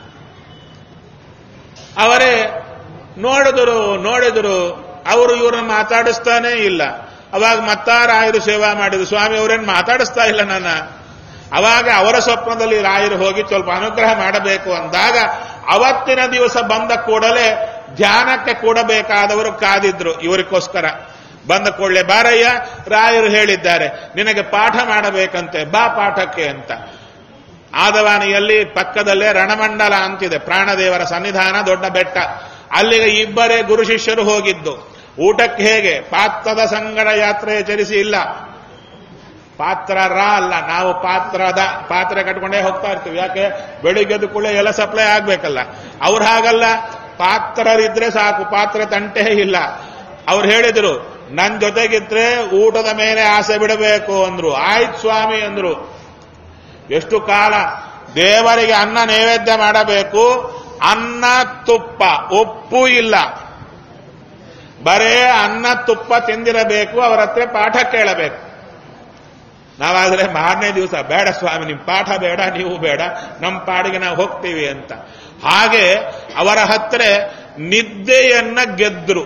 ಅವರೇ ನೋಡಿದ್ರು ನೋಡಿದ್ರು ಅವರು ಇವ್ರನ್ನ ಮಾತಾಡಿಸ್ತಾನೇ ಇಲ್ಲ ಅವಾಗ ಮತ್ತಾರ ರಾಯರು ಸೇವಾ ಮಾಡಿದ್ರು ಸ್ವಾಮಿ ಅವರೇನು ಮಾತಾಡಿಸ್ತಾ ಇಲ್ಲ ನನ್ನ ಅವಾಗ ಅವರ ಸ್ವಪ್ನದಲ್ಲಿ ರಾಯರು ಹೋಗಿ ಸ್ವಲ್ಪ ಅನುಗ್ರಹ ಮಾಡಬೇಕು ಅಂದಾಗ ಅವತ್ತಿನ ದಿವಸ ಬಂದ ಕೂಡಲೇ ಧ್ಯಾನಕ್ಕೆ ಕೂಡಬೇಕಾದವರು ಕಾದಿದ್ರು ಇವರಿಗೋಸ್ಕರ ಬಂದ ಕೂಡಲೇ ಬಾರಯ್ಯ ರಾಯರು ಹೇಳಿದ್ದಾರೆ ನಿನಗೆ ಪಾಠ ಮಾಡಬೇಕಂತೆ ಬಾ ಪಾಠಕ್ಕೆ ಅಂತ ಆದವಾನಿಯಲ್ಲಿ ಪಕ್ಕದಲ್ಲೇ ರಣಮಂಡಲ ಅಂತಿದೆ ಪ್ರಾಣದೇವರ ಸನ್ನಿಧಾನ ದೊಡ್ಡ ಬೆಟ್ಟ ಅಲ್ಲಿಗೆ ಇಬ್ಬರೇ ಗುರು ಶಿಷ್ಯರು ಹೋಗಿದ್ದು ಊಟಕ್ಕೆ ಹೇಗೆ ಪಾತ್ರದ ಸಂಗಡ ಯಾತ್ರೆ ಚರಿಸಿ ಇಲ್ಲ ಪಾತ್ರ ರಾ ಅಲ್ಲ ನಾವು ಪಾತ್ರದ ಪಾತ್ರೆ ಕಟ್ಕೊಂಡೇ ಹೋಗ್ತಾ ಇರ್ತೀವಿ ಯಾಕೆ ಬೆಳಿಗ್ಗೆದ್ದು ಕೂಡ ಎಲ್ಲ ಸಪ್ಲೈ ಆಗ್ಬೇಕಲ್ಲ ಅವ್ರು ಹಾಗಲ್ಲ ಪಾತ್ರರಿದ್ರೆ ಸಾಕು ಪಾತ್ರ ತಂಟೆ ಇಲ್ಲ ಅವ್ರು ಹೇಳಿದ್ರು ನನ್ ಜೊತೆಗಿದ್ರೆ ಊಟದ ಮೇಲೆ ಆಸೆ ಬಿಡಬೇಕು ಅಂದ್ರು ಆಯ್ತು ಸ್ವಾಮಿ ಅಂದ್ರು ಎಷ್ಟು ಕಾಲ ದೇವರಿಗೆ ಅನ್ನ ನೈವೇದ್ಯ ಮಾಡಬೇಕು ಅನ್ನ ತುಪ್ಪ ಉಪ್ಪು ಇಲ್ಲ ಬರೇ ಅನ್ನ ತುಪ್ಪ ತಿಂದಿರಬೇಕು ಅವರ ಹತ್ರ ಪಾಠ ಕೇಳಬೇಕು ನಾವಾದ್ರೆ ಮಾರನೇ ದಿವಸ ಬೇಡ ಸ್ವಾಮಿ ನಿಮ್ ಪಾಠ ಬೇಡ ನೀವು ಬೇಡ ನಮ್ಮ ಪಾಡಿಗೆ ನಾವು ಹೋಗ್ತೀವಿ ಅಂತ ಹಾಗೆ ಅವರ ಹತ್ರ ನಿದ್ದೆಯನ್ನ ಗೆದ್ರು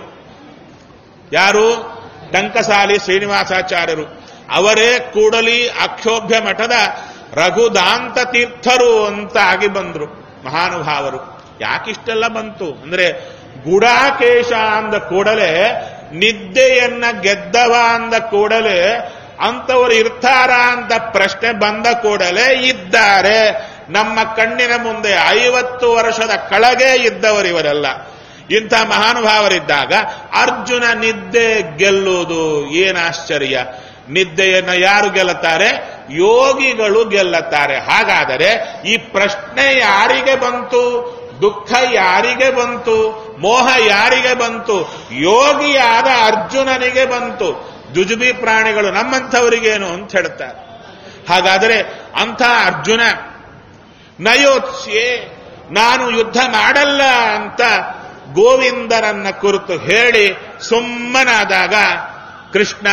ಯಾರು ಟಂಕಸಾಲಿ ಶ್ರೀನಿವಾಸಾಚಾರ್ಯರು ಅವರೇ ಕೂಡಲಿ ಅಕ್ಷೋಭ್ಯ ಮಠದ ರಘುದಾಂತ ತೀರ್ಥರು ಅಂತ ಆಗಿ ಬಂದ್ರು ಮಹಾನುಭಾವರು ಯಾಕಿಷ್ಟೆಲ್ಲ ಬಂತು ಅಂದ್ರೆ ಗುಡಾಕೇಶ ಅಂದ ಕೂಡಲೇ ನಿದ್ದೆಯನ್ನ ಗೆದ್ದವ ಅಂದ ಕೂಡಲೇ ಅಂತವರು ಇರ್ತಾರ ಅಂತ ಪ್ರಶ್ನೆ ಬಂದ ಕೂಡಲೇ ಇದ್ದಾರೆ ನಮ್ಮ ಕಣ್ಣಿನ ಮುಂದೆ ಐವತ್ತು ವರ್ಷದ ಕೆಳಗೆ ಇದ್ದವರು ಇವರೆಲ್ಲ ಇಂಥ ಮಹಾನುಭಾವರಿದ್ದಾಗ ಅರ್ಜುನ ನಿದ್ದೆ ಗೆಲ್ಲುವುದು ಏನಾಶ್ಚರ್ಯ ನಿದ್ದೆಯನ್ನ ಯಾರು ಗೆಲ್ಲುತ್ತಾರೆ ಯೋಗಿಗಳು ಗೆಲ್ಲುತ್ತಾರೆ ಹಾಗಾದರೆ ಈ ಪ್ರಶ್ನೆ ಯಾರಿಗೆ ಬಂತು ದುಃಖ ಯಾರಿಗೆ ಬಂತು ಮೋಹ ಯಾರಿಗೆ ಬಂತು ಯೋಗಿಯಾದ ಅರ್ಜುನನಿಗೆ ಬಂತು ಜುಜುಬಿ ಪ್ರಾಣಿಗಳು ನಮ್ಮಂಥವರಿಗೇನು ಅಂತ ಹೇಳ್ತಾರೆ ಹಾಗಾದರೆ ಅಂಥ ಅರ್ಜುನ ನಯೋತ್ಸ್ಯೆ ನಾನು ಯುದ್ಧ ಮಾಡಲ್ಲ ಅಂತ ಗೋವಿಂದರನ್ನ ಕುರಿತು ಹೇಳಿ ಸುಮ್ಮನಾದಾಗ ಕೃಷ್ಣ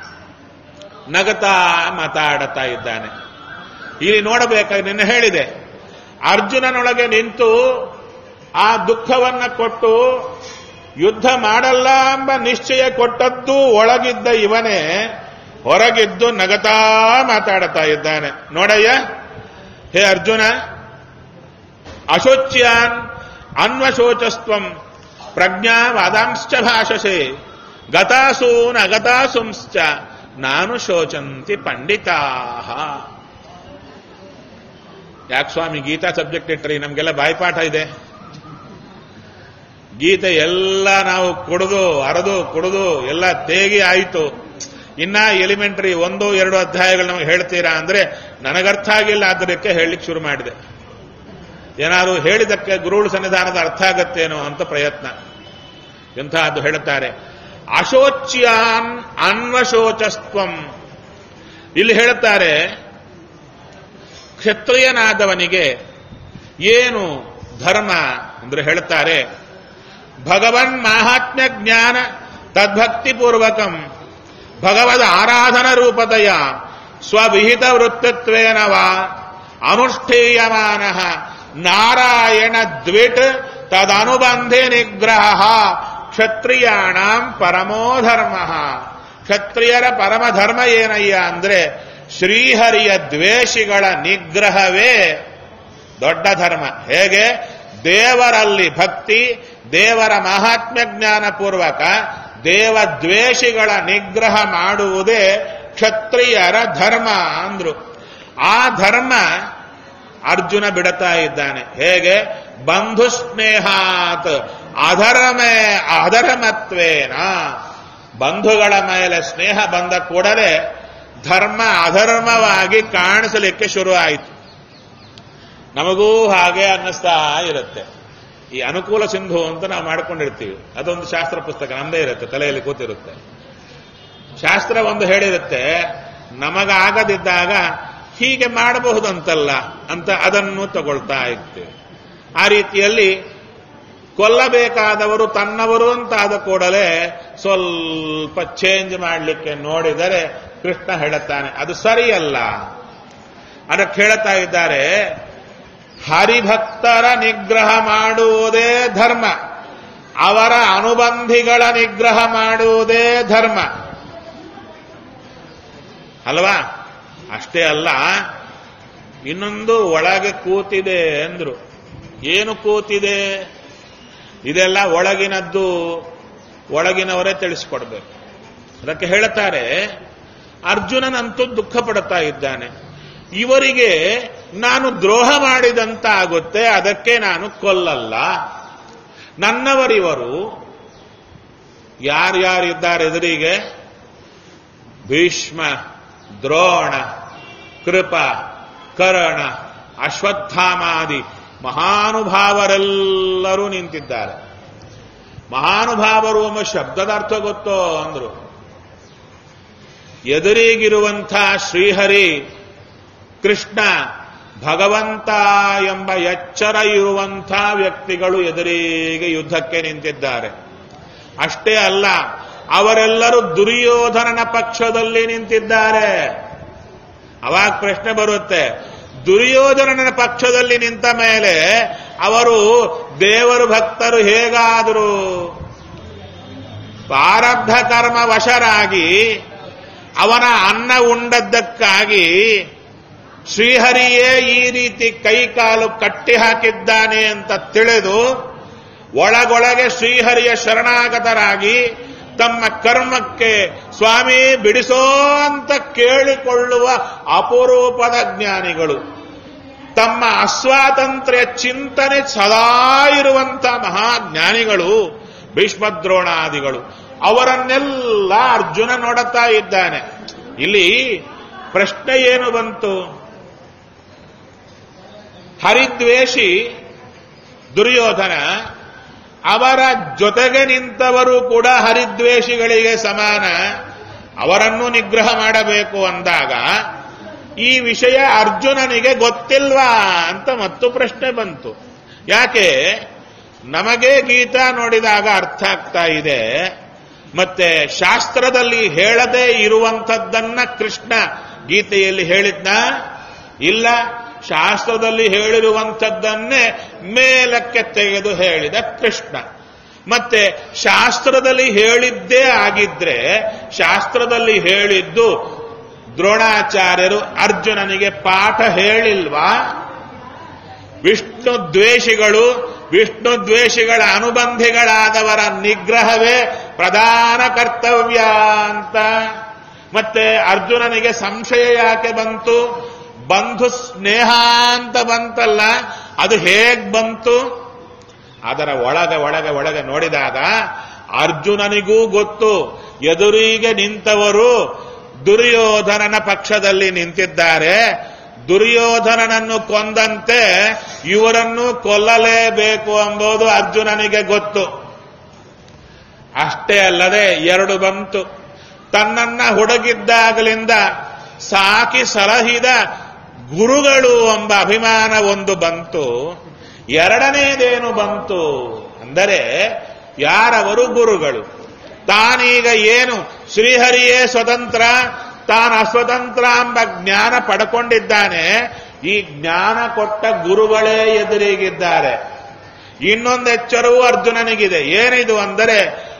ನಗತಾ ಮಾತಾಡುತ್ತಾ ಇದ್ದಾನೆ ಇಲ್ಲಿ ನೋಡಬೇಕಾಗಿ ನಿನ್ನೆ ಹೇಳಿದೆ ಅರ್ಜುನನೊಳಗೆ ನಿಂತು ಆ ದುಃಖವನ್ನ ಕೊಟ್ಟು ಯುದ್ಧ ಮಾಡಲ್ಲ ಎಂಬ ನಿಶ್ಚಯ ಕೊಟ್ಟದ್ದು ಒಳಗಿದ್ದ ಇವನೇ ಹೊರಗಿದ್ದು ನಗತಾ ಮಾತಾಡುತ್ತಾ ಇದ್ದಾನೆ ನೋಡಯ್ಯ ಹೇ ಅರ್ಜುನ ಅಶೋಚ್ಯಾನ್ ಅನ್ವಶೋಚಸ್ತ್ವಂ ಪ್ರಜ್ಞಾವಾದಾಂಶ್ಚ ಭಾಷಸೆ ಗತಾಸೂನ್ ಅಗತಾಸುಂಶ್ಚ ನಾನು ಶೋಚಂತಿ ಪಂಡಿತಾ ಯಾಕೆ ಸ್ವಾಮಿ ಗೀತಾ ಸಬ್ಜೆಕ್ಟ್ ಇಟ್ರಿ ನಮ್ಗೆಲ್ಲ ಬಾಯ್ಪಾಠ ಇದೆ ಗೀತೆ ಎಲ್ಲ ನಾವು ಕುಡಿದು ಅರದು ಕುಡಿದು ಎಲ್ಲ ತೇಗಿ ಆಯಿತು ಇನ್ನ ಎಲಿಮೆಂಟರಿ ಒಂದು ಎರಡು ಅಧ್ಯಾಯಗಳು ನಮಗೆ ಹೇಳ್ತೀರಾ ಅಂದ್ರೆ ನನಗರ್ಥ ಆಗಿಲ್ಲ ಅದಕ್ಕೆ ಹೇಳಲಿಕ್ಕೆ ಶುರು ಮಾಡಿದೆ ಏನಾದ್ರು ಹೇಳಿದಕ್ಕೆ ಗುರುಳು ಸನ್ನಿಧಾನದ ಅರ್ಥ ಆಗತ್ತೇನೋ ಅಂತ ಪ್ರಯತ್ನ ಎಂಥದ್ದು ಹೇಳುತ್ತಾರೆ ಅಶೋಚ್ಯಾನ್ ಅನ್ವಶೋಚಸ್ತ್ವಂ ಇಲ್ಲಿ ಹೇಳುತ್ತಾರೆ ಕ್ಷತ್ರಿಯನಾದವನಿಗೆ ಏನು ಧರ್ಮ ಅಂದ್ರೆ ಹೇಳುತ್ತಾರೆ ಭಗವನ್ ಮಾಹಾತ್ಮ್ಯ ಜ್ಞಾನ ತದ್ಭಕ್ತಿಪೂರ್ವಕಂ ಭಗವದ್ ಆರಾಧನ ರೂಪತೆಯ ಸ್ವವಿಹಿತ ವೃತ್ತಿತ್ವೇನ ವಾ ಅನುಷ್ಠೇಯಮಾನ ನಾರಾಯಣ ದ್ವಿಟ್ ತದನುಬಂಧೆ ನಿಗ್ರಹ ಕ್ಷತ್ರಿಯಾಣಾಂ ಪರಮೋಧರ್ಮ ಕ್ಷತ್ರಿಯರ ಪರಮಧರ್ಮ ಏನಯ್ಯ ಅಂದ್ರೆ ಶ್ರೀಹರಿಯ ದ್ವೇಷಿಗಳ ನಿಗ್ರಹವೇ ದೊಡ್ಡ ಧರ್ಮ ಹೇಗೆ ದೇವರಲ್ಲಿ ಭಕ್ತಿ ದೇವರ ಮಹಾತ್ಮ್ಯ ಜ್ಞಾನಪೂರ್ವಕ ದೇವ ದ್ವೇಷಿಗಳ ನಿಗ್ರಹ ಮಾಡುವುದೇ ಕ್ಷತ್ರಿಯರ ಧರ್ಮ ಅಂದ್ರು ಆ ಧರ್ಮ ಅರ್ಜುನ ಬಿಡುತ್ತಾ ಇದ್ದಾನೆ ಹೇಗೆ ಬಂಧು ಸ್ನೇಹಾತ್ ಅಧರ್ಮೇ ಅಧರ್ಮತ್ವೇನ ಬಂಧುಗಳ ಮೇಲೆ ಸ್ನೇಹ ಬಂದ ಕೂಡಲೇ ಧರ್ಮ ಅಧರ್ಮವಾಗಿ ಕಾಣಿಸಲಿಕ್ಕೆ ಶುರು ಆಯಿತು ನಮಗೂ ಹಾಗೆ ಅನ್ನಿಸ್ತಾ ಇರುತ್ತೆ ಈ ಅನುಕೂಲ ಸಿಂಧು ಅಂತ ನಾವು ಮಾಡ್ಕೊಂಡಿರ್ತೀವಿ ಅದೊಂದು ಶಾಸ್ತ್ರ ಪುಸ್ತಕ ನಮ್ಮದೇ ಇರುತ್ತೆ ತಲೆಯಲ್ಲಿ ಕೂತಿರುತ್ತೆ ಶಾಸ್ತ್ರ ಒಂದು ಹೇಳಿರುತ್ತೆ ನಮಗಾಗದಿದ್ದಾಗ ಹೀಗೆ ಮಾಡಬಹುದಂತಲ್ಲ ಅಂತ ಅದನ್ನು ತಗೊಳ್ತಾ ಇರ್ತೇವೆ ಆ ರೀತಿಯಲ್ಲಿ ಕೊಲ್ಲಬೇಕಾದವರು ತನ್ನವರು ಅಂತಾದ ಕೂಡಲೇ ಸ್ವಲ್ಪ ಚೇಂಜ್ ಮಾಡಲಿಕ್ಕೆ ನೋಡಿದರೆ ಕೃಷ್ಣ ಹೇಳುತ್ತಾನೆ ಅದು ಸರಿಯಲ್ಲ ಅದಕ್ಕೆ ಹೇಳ್ತಾ ಇದ್ದಾರೆ ಹರಿಭಕ್ತರ ನಿಗ್ರಹ ಮಾಡುವುದೇ ಧರ್ಮ ಅವರ ಅನುಬಂಧಿಗಳ ನಿಗ್ರಹ ಮಾಡುವುದೇ ಧರ್ಮ ಅಲ್ವಾ ಅಷ್ಟೇ ಅಲ್ಲ ಇನ್ನೊಂದು ಒಳಗೆ ಕೂತಿದೆ ಅಂದ್ರು ಏನು ಕೂತಿದೆ ಇದೆಲ್ಲ ಒಳಗಿನದ್ದು ಒಳಗಿನವರೇ ತಿಳಿಸ್ಕೊಡ್ಬೇಕು ಅದಕ್ಕೆ ಹೇಳುತ್ತಾರೆ ಅರ್ಜುನನಂತೂ ದುಃಖ ಪಡುತ್ತಾ ಇದ್ದಾನೆ ಇವರಿಗೆ ನಾನು ದ್ರೋಹ ಮಾಡಿದಂತ ಆಗುತ್ತೆ ಅದಕ್ಕೆ ನಾನು ಕೊಲ್ಲಲ್ಲ ನನ್ನವರಿವರು ಯಾರ್ಯಾರಿದ್ದಾರೆ ಎದುರಿಗೆ ಭೀಷ್ಮ ದ್ರೋಣ ಕೃಪ ಕರ್ಣ ಅಶ್ವತ್ಥಾಮಾದಿ ಮಹಾನುಭಾವರೆಲ್ಲರೂ ನಿಂತಿದ್ದಾರೆ ಮಹಾನುಭಾವರು ಎಂಬ ಶಬ್ದದ ಅರ್ಥ ಗೊತ್ತೋ ಅಂದ್ರು ಎದುರಿಗಿರುವಂಥ ಶ್ರೀಹರಿ ಕೃಷ್ಣ ಭಗವಂತ ಎಂಬ ಎಚ್ಚರ ಇರುವಂಥ ವ್ಯಕ್ತಿಗಳು ಎದುರಿಗೆ ಯುದ್ಧಕ್ಕೆ ನಿಂತಿದ್ದಾರೆ ಅಷ್ಟೇ ಅಲ್ಲ ಅವರೆಲ್ಲರೂ ದುರ್ಯೋಧನನ ಪಕ್ಷದಲ್ಲಿ ನಿಂತಿದ್ದಾರೆ ಅವಾಗ ಪ್ರಶ್ನೆ ಬರುತ್ತೆ ದುರ್ಯೋಧನನ ಪಕ್ಷದಲ್ಲಿ ನಿಂತ ಮೇಲೆ ಅವರು ದೇವರು ಭಕ್ತರು ಹೇಗಾದರು ಪ್ರಾರಬ್ಧ ಕರ್ಮ ವಶರಾಗಿ ಅವನ ಅನ್ನ ಉಂಡದ್ದಕ್ಕಾಗಿ ಶ್ರೀಹರಿಯೇ ಈ ರೀತಿ ಕೈ ಕಾಲು ಕಟ್ಟಿ ಹಾಕಿದ್ದಾನೆ ಅಂತ ತಿಳಿದು ಒಳಗೊಳಗೆ ಶ್ರೀಹರಿಯ ಶರಣಾಗತರಾಗಿ ತಮ್ಮ ಕರ್ಮಕ್ಕೆ ಸ್ವಾಮಿ ಬಿಡಿಸೋ ಅಂತ ಕೇಳಿಕೊಳ್ಳುವ ಅಪರೂಪದ ಜ್ಞಾನಿಗಳು ತಮ್ಮ ಅಸ್ವಾತಂತ್ರ್ಯ ಚಿಂತನೆ ಸದಾ ಇರುವಂತ ಮಹಾಜ್ಞಾನಿಗಳು ಭೀಷ್ಮದ್ರೋಣಾದಿಗಳು ಅವರನ್ನೆಲ್ಲ ಅರ್ಜುನ ನೋಡುತ್ತಾ ಇದ್ದಾನೆ ಇಲ್ಲಿ ಪ್ರಶ್ನೆ ಏನು ಬಂತು ಹರಿದ್ವೇಷಿ ದುರ್ಯೋಧನ ಅವರ ಜೊತೆಗೆ ನಿಂತವರು ಕೂಡ ಹರಿದ್ವೇಷಿಗಳಿಗೆ ಸಮಾನ ಅವರನ್ನು ನಿಗ್ರಹ ಮಾಡಬೇಕು ಅಂದಾಗ ಈ ವಿಷಯ ಅರ್ಜುನನಿಗೆ ಗೊತ್ತಿಲ್ವಾ ಅಂತ ಮತ್ತು ಪ್ರಶ್ನೆ ಬಂತು ಯಾಕೆ ನಮಗೆ ಗೀತಾ ನೋಡಿದಾಗ ಅರ್ಥ ಆಗ್ತಾ ಇದೆ ಮತ್ತೆ ಶಾಸ್ತ್ರದಲ್ಲಿ ಹೇಳದೇ ಇರುವಂಥದ್ದನ್ನ ಕೃಷ್ಣ ಗೀತೆಯಲ್ಲಿ ಹೇಳಿದ್ನ ಇಲ್ಲ ಶಾಸ್ತ್ರದಲ್ಲಿ ಹೇಳಿರುವಂಥದ್ದನ್ನೇ ಮೇಲಕ್ಕೆ ತೆಗೆದು ಹೇಳಿದ ಕೃಷ್ಣ ಮತ್ತೆ ಶಾಸ್ತ್ರದಲ್ಲಿ ಹೇಳಿದ್ದೇ ಆಗಿದ್ರೆ ಶಾಸ್ತ್ರದಲ್ಲಿ ಹೇಳಿದ್ದು ದ್ರೋಣಾಚಾರ್ಯರು ಅರ್ಜುನನಿಗೆ ಪಾಠ ಹೇಳಿಲ್ವಾ ವಿಷ್ಣು ದ್ವೇಷಿಗಳು ವಿಷ್ಣು ದ್ವೇಷಿಗಳ ಅನುಬಂಧಿಗಳಾದವರ ನಿಗ್ರಹವೇ ಪ್ರಧಾನ ಕರ್ತವ್ಯ ಅಂತ ಮತ್ತೆ ಅರ್ಜುನನಿಗೆ ಸಂಶಯ ಯಾಕೆ ಬಂತು ಬಂಧು ಸ್ನೇಹ ಅಂತ ಬಂತಲ್ಲ ಅದು ಹೇಗ್ ಬಂತು ಅದರ ಒಳಗೆ ಒಳಗೆ ಒಳಗೆ ನೋಡಿದಾಗ ಅರ್ಜುನನಿಗೂ ಗೊತ್ತು ಎದುರಿಗೆ ನಿಂತವರು ದುರ್ಯೋಧನನ ಪಕ್ಷದಲ್ಲಿ ನಿಂತಿದ್ದಾರೆ ದುರ್ಯೋಧನನನ್ನು ಕೊಂದಂತೆ ಇವರನ್ನು ಕೊಲ್ಲಲೇಬೇಕು ಎಂಬುದು ಅರ್ಜುನನಿಗೆ ಗೊತ್ತು ಅಷ್ಟೇ ಅಲ್ಲದೆ ಎರಡು ಬಂತು ತನ್ನನ್ನ ಹುಡುಗಿದ್ದಾಗಲಿಂದ ಸಾಕಿ ಸಲಹಿದ ಗುರುಗಳು ಎಂಬ ಅಭಿಮಾನ ಒಂದು ಬಂತು ಎರಡನೇದೇನು ಬಂತು ಅಂದರೆ ಯಾರವರು ಗುರುಗಳು ತಾನೀಗ ಏನು ಶ್ರೀಹರಿಯೇ ಸ್ವತಂತ್ರ ತಾನು ಅಸ್ವತಂತ್ರ ಎಂಬ ಜ್ಞಾನ ಪಡ್ಕೊಂಡಿದ್ದಾನೆ ಈ ಜ್ಞಾನ ಕೊಟ್ಟ ಗುರುಗಳೇ ಎದುರಿಗಿದ್ದಾರೆ ಇನ್ನೊಂದು ಎಚ್ಚರವೂ ಅರ್ಜುನನಿಗಿದೆ ಏನಿದು ಅಂದರೆ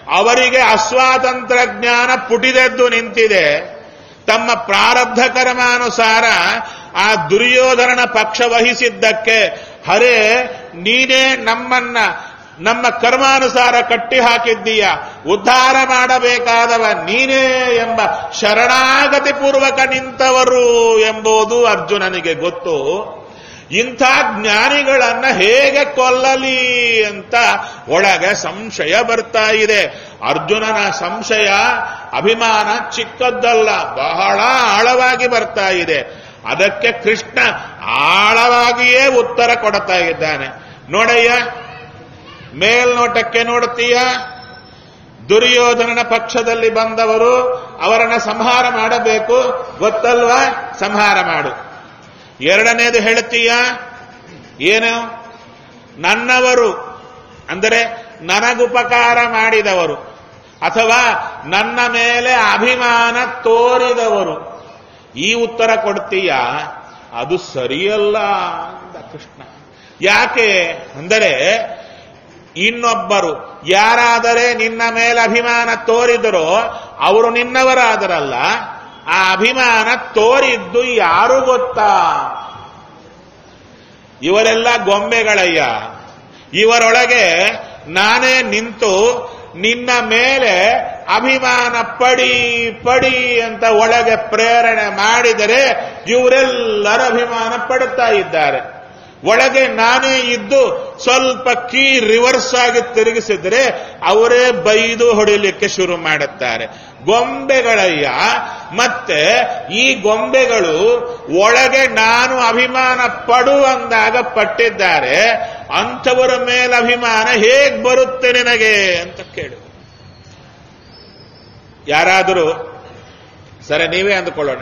ಅವರಿಗೆ ಅಸ್ವಾತಂತ್ರ್ಯ ಜ್ಞಾನ ಪುಟಿದೆದ್ದು ನಿಂತಿದೆ ತಮ್ಮ ಪ್ರಾರಬ್ಧ ಕರ್ಮಾನುಸಾರ ಆ ದುರ್ಯೋಧನನ ಪಕ್ಷ ವಹಿಸಿದ್ದಕ್ಕೆ ಹರೇ ನೀನೇ ನಮ್ಮನ್ನ ನಮ್ಮ ಕರ್ಮಾನುಸಾರ ಕಟ್ಟಿ ಹಾಕಿದ್ದೀಯ ಉದ್ಧಾರ ಮಾಡಬೇಕಾದವ ನೀನೇ ಎಂಬ ಶರಣಾಗತಿ ಪೂರ್ವಕ ನಿಂತವರು ಎಂಬುದು ಅರ್ಜುನನಿಗೆ ಗೊತ್ತು ಇಂಥ ಜ್ಞಾನಿಗಳನ್ನ ಹೇಗೆ ಕೊಲ್ಲಲಿ ಅಂತ ಒಳಗೆ ಸಂಶಯ ಬರ್ತಾ ಇದೆ ಅರ್ಜುನನ ಸಂಶಯ ಅಭಿಮಾನ ಚಿಕ್ಕದ್ದಲ್ಲ ಬಹಳ ಆಳವಾಗಿ ಬರ್ತಾ ಇದೆ ಅದಕ್ಕೆ ಕೃಷ್ಣ ಆಳವಾಗಿಯೇ ಉತ್ತರ ಕೊಡ್ತಾ ಇದ್ದಾನೆ ನೋಡಯ್ಯ ಮೇಲ್ನೋಟಕ್ಕೆ ನೋಡುತ್ತೀಯ ದುರ್ಯೋಧನನ ಪಕ್ಷದಲ್ಲಿ ಬಂದವರು ಅವರನ್ನ ಸಂಹಾರ ಮಾಡಬೇಕು ಗೊತ್ತಲ್ವಾ ಸಂಹಾರ ಮಾಡು ಎರಡನೇದು ಹೇಳುತ್ತೀಯ ಏನು ನನ್ನವರು ಅಂದರೆ ನನಗುಪಕಾರ ಮಾಡಿದವರು ಅಥವಾ ನನ್ನ ಮೇಲೆ ಅಭಿಮಾನ ತೋರಿದವರು ಈ ಉತ್ತರ ಕೊಡ್ತೀಯ ಅದು ಸರಿಯಲ್ಲ ಅಂದ ಕೃಷ್ಣ ಯಾಕೆ ಅಂದರೆ ಇನ್ನೊಬ್ಬರು ಯಾರಾದರೆ ನಿನ್ನ ಮೇಲೆ ಅಭಿಮಾನ ತೋರಿದರೋ ಅವರು ನಿನ್ನವರಾದರಲ್ಲ ಆ ಅಭಿಮಾನ ತೋರಿದ್ದು ಯಾರು ಗೊತ್ತಾ ಇವರೆಲ್ಲ ಗೊಂಬೆಗಳಯ್ಯ ಇವರೊಳಗೆ ನಾನೇ ನಿಂತು ನಿನ್ನ ಮೇಲೆ ಅಭಿಮಾನ ಪಡಿ ಪಡಿ ಅಂತ ಒಳಗೆ ಪ್ರೇರಣೆ ಮಾಡಿದರೆ ಇವರೆಲ್ಲರ ಅಭಿಮಾನ ಪಡುತ್ತಾ ಇದ್ದಾರೆ ಒಳಗೆ ನಾನೇ ಇದ್ದು ಸ್ವಲ್ಪ ಕೀ ರಿವರ್ಸ್ ಆಗಿ ತಿರುಗಿಸಿದ್ರೆ ಅವರೇ ಬೈದು ಹೊಡಿಲಿಕ್ಕೆ ಶುರು ಮಾಡುತ್ತಾರೆ ಗೊಂಬೆಗಳಯ್ಯ ಮತ್ತೆ ಈ ಗೊಂಬೆಗಳು ಒಳಗೆ ನಾನು ಅಭಿಮಾನ ಪಡು ಅಂದಾಗ ಪಟ್ಟಿದ್ದಾರೆ ಅಂಥವರ ಮೇಲೆ ಅಭಿಮಾನ ಹೇಗ್ ಬರುತ್ತೆ ನಿನಗೆ ಅಂತ ಕೇಳು ಯಾರಾದರೂ ಸರಿ ನೀವೇ ಅಂದುಕೊಳ್ಳೋಣ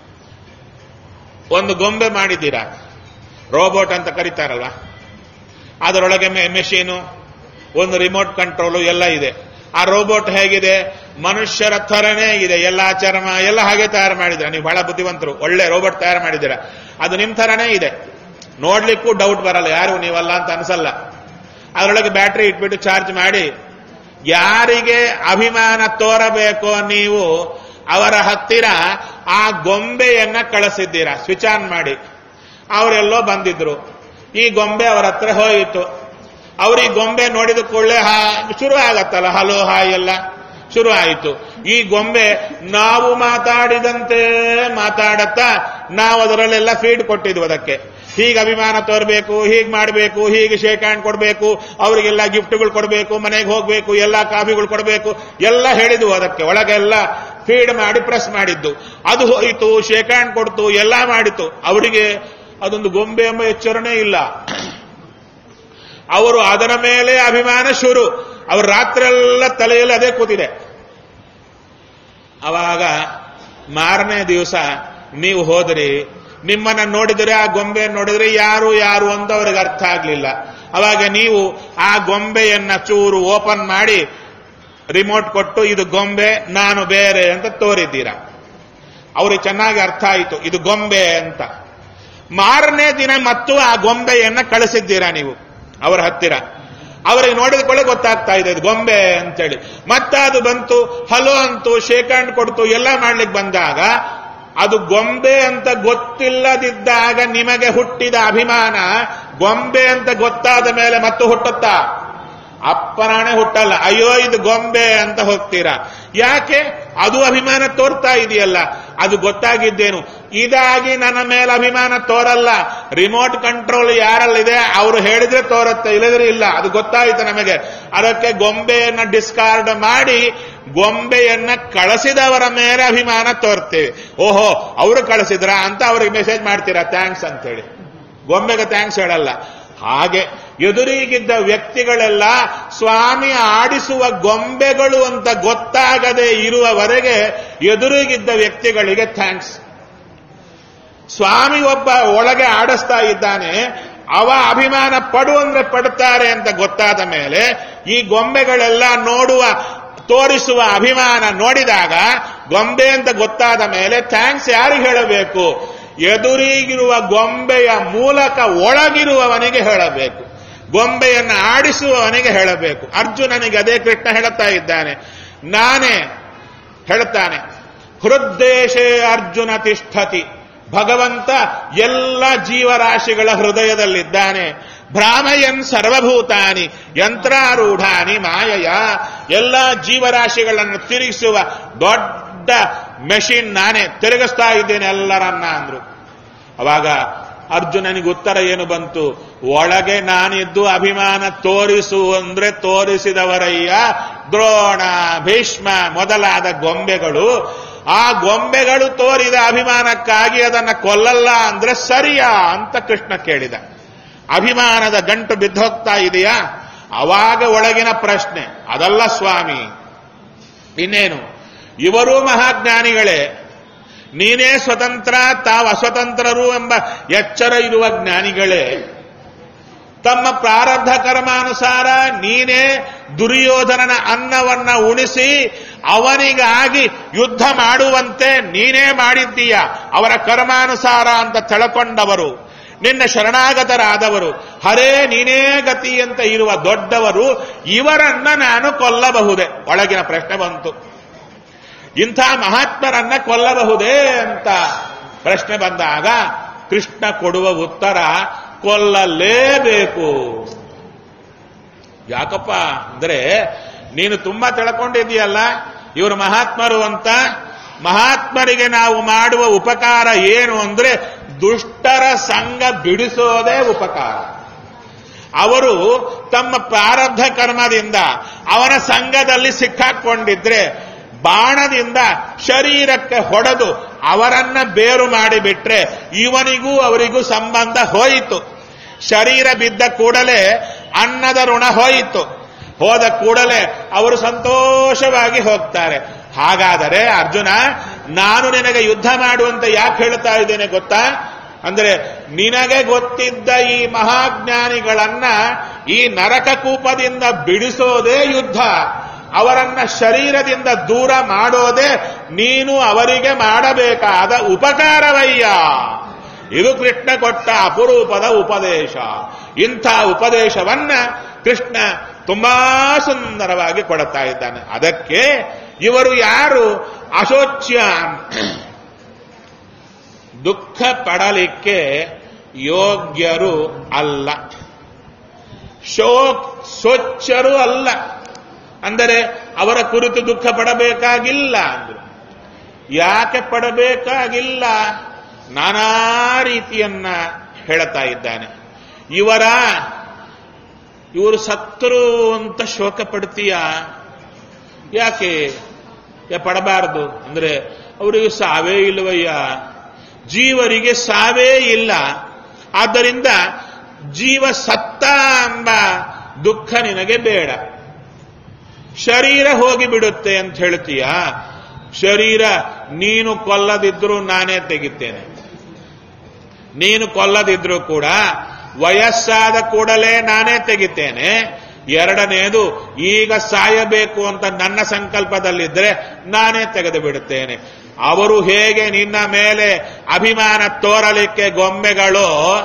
ಒಂದು ಗೊಂಬೆ ಮಾಡಿದ್ದೀರಾ ರೋಬೋಟ್ ಅಂತ ಕರೀತಾರಲ್ವ ಅದರೊಳಗೆ ಮೆಷೀನು ಒಂದು ರಿಮೋಟ್ ಕಂಟ್ರೋಲು ಎಲ್ಲ ಇದೆ ಆ ರೋಬೋಟ್ ಹೇಗಿದೆ ಮನುಷ್ಯರ ಥರನೇ ಇದೆ ಎಲ್ಲ ಚರ್ಮ ಎಲ್ಲ ಹಾಗೆ ತಯಾರು ಮಾಡಿದ್ರ ನೀವು ಬಹಳ ಬುದ್ಧಿವಂತರು ಒಳ್ಳೆ ರೋಬೋಟ್ ತಯಾರು ಮಾಡಿದ್ದೀರಾ ಅದು ನಿಮ್ ಥರನೇ ಇದೆ ನೋಡ್ಲಿಕ್ಕೂ ಡೌಟ್ ಬರಲ್ಲ ಯಾರು ನೀವಲ್ಲ ಅಂತ ಅನ್ಸಲ್ಲ ಅದರೊಳಗೆ ಬ್ಯಾಟ್ರಿ ಇಟ್ಬಿಟ್ಟು ಚಾರ್ಜ್ ಮಾಡಿ ಯಾರಿಗೆ ಅಭಿಮಾನ ತೋರಬೇಕೋ ನೀವು ಅವರ ಹತ್ತಿರ ಆ ಗೊಂಬೆಯನ್ನ ಕಳಿಸಿದ್ದೀರಾ ಸ್ವಿಚ್ ಆನ್ ಮಾಡಿ ಅವರೆಲ್ಲೋ ಬಂದಿದ್ರು ಈ ಗೊಂಬೆ ಅವರ ಹತ್ರ ಹೋಯಿತು ಅವ್ರ ಈ ಗೊಂಬೆ ನೋಡಿದ ಕೂಡಲೇ ಹಾ ಶುರು ಆಗತ್ತಲ್ಲ ಹಲೋ ಹಾಯ್ ಎಲ್ಲ ಶುರು ಆಯಿತು ಈ ಗೊಂಬೆ ನಾವು ಮಾತಾಡಿದಂತೆ ಮಾತಾಡತ್ತಾ ನಾವು ಅದರಲ್ಲೆಲ್ಲ ಫೀಡ್ ಕೊಟ್ಟಿದ್ವು ಅದಕ್ಕೆ ಹೀಗೆ ಅಭಿಮಾನ ತೋರ್ಬೇಕು ಹೀಗೆ ಮಾಡಬೇಕು ಹೀಗೆ ಶೇಕ್ ಹ್ಯಾಂಡ್ ಕೊಡಬೇಕು ಅವರಿಗೆಲ್ಲ ಗಿಫ್ಟ್ಗಳು ಕೊಡಬೇಕು ಮನೆಗೆ ಹೋಗ್ಬೇಕು ಎಲ್ಲ ಕಾಫಿಗಳು ಕೊಡಬೇಕು ಎಲ್ಲ ಹೇಳಿದ್ವು ಅದಕ್ಕೆ ಒಳಗೆಲ್ಲ ಫೀಡ್ ಮಾಡಿ ಪ್ರೆಸ್ ಮಾಡಿದ್ದು ಅದು ಹೋಯಿತು ಶೇಕ್ ಹ್ಯಾಂಡ್ ಕೊಡ್ತು ಎಲ್ಲ ಮಾಡಿತು ಅವರಿಗೆ ಅದೊಂದು ಗೊಂಬೆ ಎಂಬ ಎಚ್ಚರಣೆ ಇಲ್ಲ ಅವರು ಅದರ ಮೇಲೆ ಅಭಿಮಾನ ಶುರು ಅವರು ರಾತ್ರೆಲ್ಲ ತಲೆಯಲ್ಲಿ ಅದೇ ಕೂತಿದೆ ಅವಾಗ ಮಾರನೇ ದಿವಸ ನೀವು ಹೋದ್ರಿ ನಿಮ್ಮನ್ನ ನೋಡಿದರೆ ಆ ಗೊಂಬೆ ನೋಡಿದ್ರೆ ಯಾರು ಯಾರು ಅಂತ ಅವ್ರಿಗೆ ಅರ್ಥ ಆಗ್ಲಿಲ್ಲ ಅವಾಗ ನೀವು ಆ ಗೊಂಬೆಯನ್ನ ಚೂರು ಓಪನ್ ಮಾಡಿ ರಿಮೋಟ್ ಕೊಟ್ಟು ಇದು ಗೊಂಬೆ ನಾನು ಬೇರೆ ಅಂತ ತೋರಿದ್ದೀರಾ ಅವ್ರಿಗೆ ಚೆನ್ನಾಗಿ ಅರ್ಥ ಆಯಿತು ಇದು ಗೊಂಬೆ ಅಂತ ಮಾರನೇ ದಿನ ಮತ್ತು ಆ ಗೊಂಬೆಯನ್ನ ಕಳಿಸಿದ್ದೀರಾ ನೀವು ಅವರ ಹತ್ತಿರ ಅವರಿಗೆ ನೋಡಿದ ಕೂಡಲೇ ಗೊತ್ತಾಗ್ತಾ ಇದೆ ಇದು ಗೊಂಬೆ ಅಂತೇಳಿ ಮತ್ತೆ ಅದು ಬಂತು ಹಲೋ ಅಂತು ಶೇಕ್ ಹ್ಯಾಂಡ್ ಕೊಡ್ತು ಎಲ್ಲ ಮಾಡ್ಲಿಕ್ಕೆ ಬಂದಾಗ ಅದು ಗೊಂಬೆ ಅಂತ ಗೊತ್ತಿಲ್ಲದಿದ್ದಾಗ ನಿಮಗೆ ಹುಟ್ಟಿದ ಅಭಿಮಾನ ಗೊಂಬೆ ಅಂತ ಗೊತ್ತಾದ ಮೇಲೆ ಮತ್ತು ಹುಟ್ಟುತ್ತಾ ಅಪ್ಪನಾಣೆ ಹುಟ್ಟಲ್ಲ ಅಯ್ಯೋ ಇದು ಗೊಂಬೆ ಅಂತ ಹೋಗ್ತೀರಾ ಯಾಕೆ ಅದು ಅಭಿಮಾನ ತೋರ್ತಾ ಇದೆಯಲ್ಲ ಅದು ಗೊತ್ತಾಗಿದ್ದೇನು ಇದಾಗಿ ನನ್ನ ಮೇಲೆ ಅಭಿಮಾನ ತೋರಲ್ಲ ರಿಮೋಟ್ ಕಂಟ್ರೋಲ್ ಯಾರಲ್ಲಿದೆ ಅವರು ಹೇಳಿದ್ರೆ ತೋರುತ್ತೆ ಇಲ್ಲದ್ರೆ ಇಲ್ಲ ಅದು ಗೊತ್ತಾಯಿತು ನಮಗೆ ಅದಕ್ಕೆ ಗೊಂಬೆಯನ್ನ ಡಿಸ್ಕಾರ್ಡ್ ಮಾಡಿ ಗೊಂಬೆಯನ್ನ ಕಳಿಸಿದವರ ಮೇಲೆ ಅಭಿಮಾನ ತೋರ್ತೇವೆ ಓಹೋ ಅವರು ಕಳಿಸಿದ್ರ ಅಂತ ಅವ್ರಿಗೆ ಮೆಸೇಜ್ ಮಾಡ್ತೀರಾ ಥ್ಯಾಂಕ್ಸ್ ಅಂತೇಳಿ ಗೊಂಬೆಗೆ ಥ್ಯಾಂಕ್ಸ್ ಹೇಳಲ್ಲ ಹಾಗೆ ಎದುರಿಗಿದ್ದ ವ್ಯಕ್ತಿಗಳೆಲ್ಲ ಸ್ವಾಮಿ ಆಡಿಸುವ ಗೊಂಬೆಗಳು ಅಂತ ಗೊತ್ತಾಗದೆ ಇರುವವರೆಗೆ ಎದುರಿಗಿದ್ದ ವ್ಯಕ್ತಿಗಳಿಗೆ ಥ್ಯಾಂಕ್ಸ್ ಸ್ವಾಮಿ ಒಬ್ಬ ಒಳಗೆ ಆಡಿಸ್ತಾ ಇದ್ದಾನೆ ಅವ ಅಭಿಮಾನ ಪಡು ಅಂದ್ರೆ ಪಡ್ತಾರೆ ಅಂತ ಗೊತ್ತಾದ ಮೇಲೆ ಈ ಗೊಂಬೆಗಳೆಲ್ಲ ನೋಡುವ ತೋರಿಸುವ ಅಭಿಮಾನ ನೋಡಿದಾಗ ಗೊಂಬೆ ಅಂತ ಗೊತ್ತಾದ ಮೇಲೆ ಥ್ಯಾಂಕ್ಸ್ ಯಾರಿಗೆ ಹೇಳಬೇಕು ಎದುರಿಗಿರುವ ಗೊಂಬೆಯ ಮೂಲಕ ಒಳಗಿರುವವನಿಗೆ ಹೇಳಬೇಕು ಗೊಂಬೆಯನ್ನು ಆಡಿಸುವವನಿಗೆ ಹೇಳಬೇಕು ಅರ್ಜುನನಿಗೆ ಅದೇ ಕೃಷ್ಣ ಹೇಳುತ್ತಾ ಇದ್ದಾನೆ ನಾನೇ ಹೇಳುತ್ತಾನೆ ಹೃದ್ದೇಶೇ ಅರ್ಜುನ ತಿಷ್ಠತಿ ಭಗವಂತ ಎಲ್ಲ ಜೀವರಾಶಿಗಳ ಹೃದಯದಲ್ಲಿದ್ದಾನೆ ಭ್ರಾಮಯನ್ ಸರ್ವಭೂತಾನಿ ಯಂತ್ರಾರೂಢಾನಿ ಮಾಯಯ ಎಲ್ಲ ಜೀವರಾಶಿಗಳನ್ನು ತಿರುಗಿಸುವ ದೊಡ್ಡ ಮೆಷಿನ್ ನಾನೇ ತಿರುಗಿಸ್ತಾ ಇದ್ದೇನೆ ಎಲ್ಲರನ್ನ ಅಂದ್ರು ಅವಾಗ ಅರ್ಜುನನಿಗೆ ಉತ್ತರ ಏನು ಬಂತು ಒಳಗೆ ನಾನಿದ್ದು ಅಭಿಮಾನ ತೋರಿಸು ಅಂದ್ರೆ ತೋರಿಸಿದವರಯ್ಯ ದ್ರೋಣ ಭೀಷ್ಮ ಮೊದಲಾದ ಗೊಂಬೆಗಳು ಆ ಗೊಂಬೆಗಳು ತೋರಿದ ಅಭಿಮಾನಕ್ಕಾಗಿ ಅದನ್ನ ಕೊಲ್ಲಲ್ಲ ಅಂದ್ರೆ ಸರಿಯಾ ಅಂತ ಕೃಷ್ಣ ಕೇಳಿದ ಅಭಿಮಾನದ ಗಂಟು ಬಿದ್ದೋಗ್ತಾ ಇದೆಯಾ ಅವಾಗ ಒಳಗಿನ ಪ್ರಶ್ನೆ ಅದಲ್ಲ ಸ್ವಾಮಿ ಇನ್ನೇನು ಇವರೂ ಮಹಾಜ್ಞಾನಿಗಳೇ ನೀನೇ ಸ್ವತಂತ್ರ ತಾವು ಅಸ್ವತಂತ್ರರು ಎಂಬ ಎಚ್ಚರ ಇರುವ ಜ್ಞಾನಿಗಳೇ ತಮ್ಮ ಪ್ರಾರಬ್ಧ ಕರ್ಮಾನುಸಾರ ನೀನೇ ದುರ್ಯೋಧನನ ಅನ್ನವನ್ನ ಉಣಿಸಿ ಅವನಿಗಾಗಿ ಯುದ್ಧ ಮಾಡುವಂತೆ ನೀನೇ ಮಾಡಿದ್ದೀಯ ಅವರ ಕರ್ಮಾನುಸಾರ ಅಂತ ತಿಳ್ಕೊಂಡವರು ನಿನ್ನ ಶರಣಾಗತರಾದವರು ಹರೇ ನೀನೇ ಗತಿ ಅಂತ ಇರುವ ದೊಡ್ಡವರು ಇವರನ್ನ ನಾನು ಕೊಲ್ಲಬಹುದೇ ಒಳಗಿನ ಪ್ರಶ್ನೆ ಬಂತು ಇಂಥ ಮಹಾತ್ಮರನ್ನ ಕೊಲ್ಲಬಹುದೇ ಅಂತ ಪ್ರಶ್ನೆ ಬಂದಾಗ ಕೃಷ್ಣ ಕೊಡುವ ಉತ್ತರ ಕೊಲ್ಲಲೇಬೇಕು ಯಾಕಪ್ಪ ಅಂದ್ರೆ ನೀನು ತುಂಬಾ ತಿಳ್ಕೊಂಡಿದ್ದೀಯಲ್ಲ ಇವರು ಮಹಾತ್ಮರು ಅಂತ ಮಹಾತ್ಮರಿಗೆ ನಾವು ಮಾಡುವ ಉಪಕಾರ ಏನು ಅಂದ್ರೆ ದುಷ್ಟರ ಸಂಘ ಬಿಡಿಸೋದೇ ಉಪಕಾರ ಅವರು ತಮ್ಮ ಪ್ರಾರಬ್ಧ ಕರ್ಮದಿಂದ ಅವನ ಸಂಘದಲ್ಲಿ ಸಿಕ್ಕಾಕೊಂಡಿದ್ರೆ ಬಾಣದಿಂದ ಶರೀರಕ್ಕೆ ಹೊಡೆದು ಅವರನ್ನ ಬೇರು ಮಾಡಿಬಿಟ್ರೆ ಇವನಿಗೂ ಅವರಿಗೂ ಸಂಬಂಧ ಹೋಯಿತು ಶರೀರ ಬಿದ್ದ ಕೂಡಲೇ ಅನ್ನದ ಋಣ ಹೋಯಿತು ಹೋದ ಕೂಡಲೇ ಅವರು ಸಂತೋಷವಾಗಿ ಹೋಗ್ತಾರೆ ಹಾಗಾದರೆ ಅರ್ಜುನ ನಾನು ನಿನಗೆ ಯುದ್ಧ ಮಾಡುವಂತೆ ಯಾಕೆ ಹೇಳ್ತಾ ಇದ್ದೇನೆ ಗೊತ್ತಾ ಅಂದ್ರೆ ನಿನಗೆ ಗೊತ್ತಿದ್ದ ಈ ಮಹಾಜ್ಞಾನಿಗಳನ್ನ ಈ ನರಕ ಕೂಪದಿಂದ ಬಿಡಿಸೋದೇ ಯುದ್ಧ ಅವರನ್ನ ಶರೀರದಿಂದ ದೂರ ಮಾಡೋದೇ ನೀನು ಅವರಿಗೆ ಮಾಡಬೇಕಾದ ಉಪಕಾರವಯ್ಯ ಇದು ಕೃಷ್ಣ ಕೊಟ್ಟ ಅಪರೂಪದ ಉಪದೇಶ ಇಂಥ ಉಪದೇಶವನ್ನ ಕೃಷ್ಣ ತುಂಬಾ ಸುಂದರವಾಗಿ ಕೊಡುತ್ತಾ ಇದ್ದಾನೆ ಅದಕ್ಕೆ ಇವರು ಯಾರು ಅಶೋಚ್ಯ ದುಃಖ ಪಡಲಿಕ್ಕೆ ಯೋಗ್ಯರು ಅಲ್ಲ ಶೋಕ್ ಸ್ವಚ್ಛರು ಅಲ್ಲ ಅಂದರೆ ಅವರ ಕುರಿತು ದುಃಖ ಪಡಬೇಕಾಗಿಲ್ಲ ಅಂದ್ರು ಯಾಕೆ ಪಡಬೇಕಾಗಿಲ್ಲ ನಾನಾ ರೀತಿಯನ್ನ ಹೇಳುತ್ತಾ ಇದ್ದಾನೆ ಇವರ ಇವರು ಸತ್ತರು ಅಂತ ಶೋಕ ಪಡ್ತೀಯ ಯಾಕೆ ಯಾ ಪಡಬಾರದು ಅಂದ್ರೆ ಅವರಿಗೆ ಸಾವೇ ಇಲ್ಲವಯ್ಯ ಜೀವರಿಗೆ ಸಾವೇ ಇಲ್ಲ ಆದ್ದರಿಂದ ಜೀವ ಸತ್ತ ಎಂಬ ದುಃಖ ನಿನಗೆ ಬೇಡ ಶರೀರ ಹೋಗಿ ಬಿಡುತ್ತೆ ಅಂತ ಹೇಳ್ತೀಯ ಶರೀರ ನೀನು ಕೊಲ್ಲದಿದ್ರೂ ನಾನೇ ತೆಗಿತೇನೆ ನೀನು ಕೊಲ್ಲದಿದ್ರೂ ಕೂಡ ವಯಸ್ಸಾದ ಕೂಡಲೇ ನಾನೇ ತೆಗಿತೇನೆ ಎರಡನೆಯದು ಈಗ ಸಾಯಬೇಕು ಅಂತ ನನ್ನ ಸಂಕಲ್ಪದಲ್ಲಿದ್ದರೆ ನಾನೇ ತೆಗೆದು ಬಿಡುತ್ತೇನೆ ಅವರು ಹೇಗೆ ನಿನ್ನ ಮೇಲೆ ಅಭಿಮಾನ ತೋರಲಿಕ್ಕೆ ಗೊಂಬೆಗಳು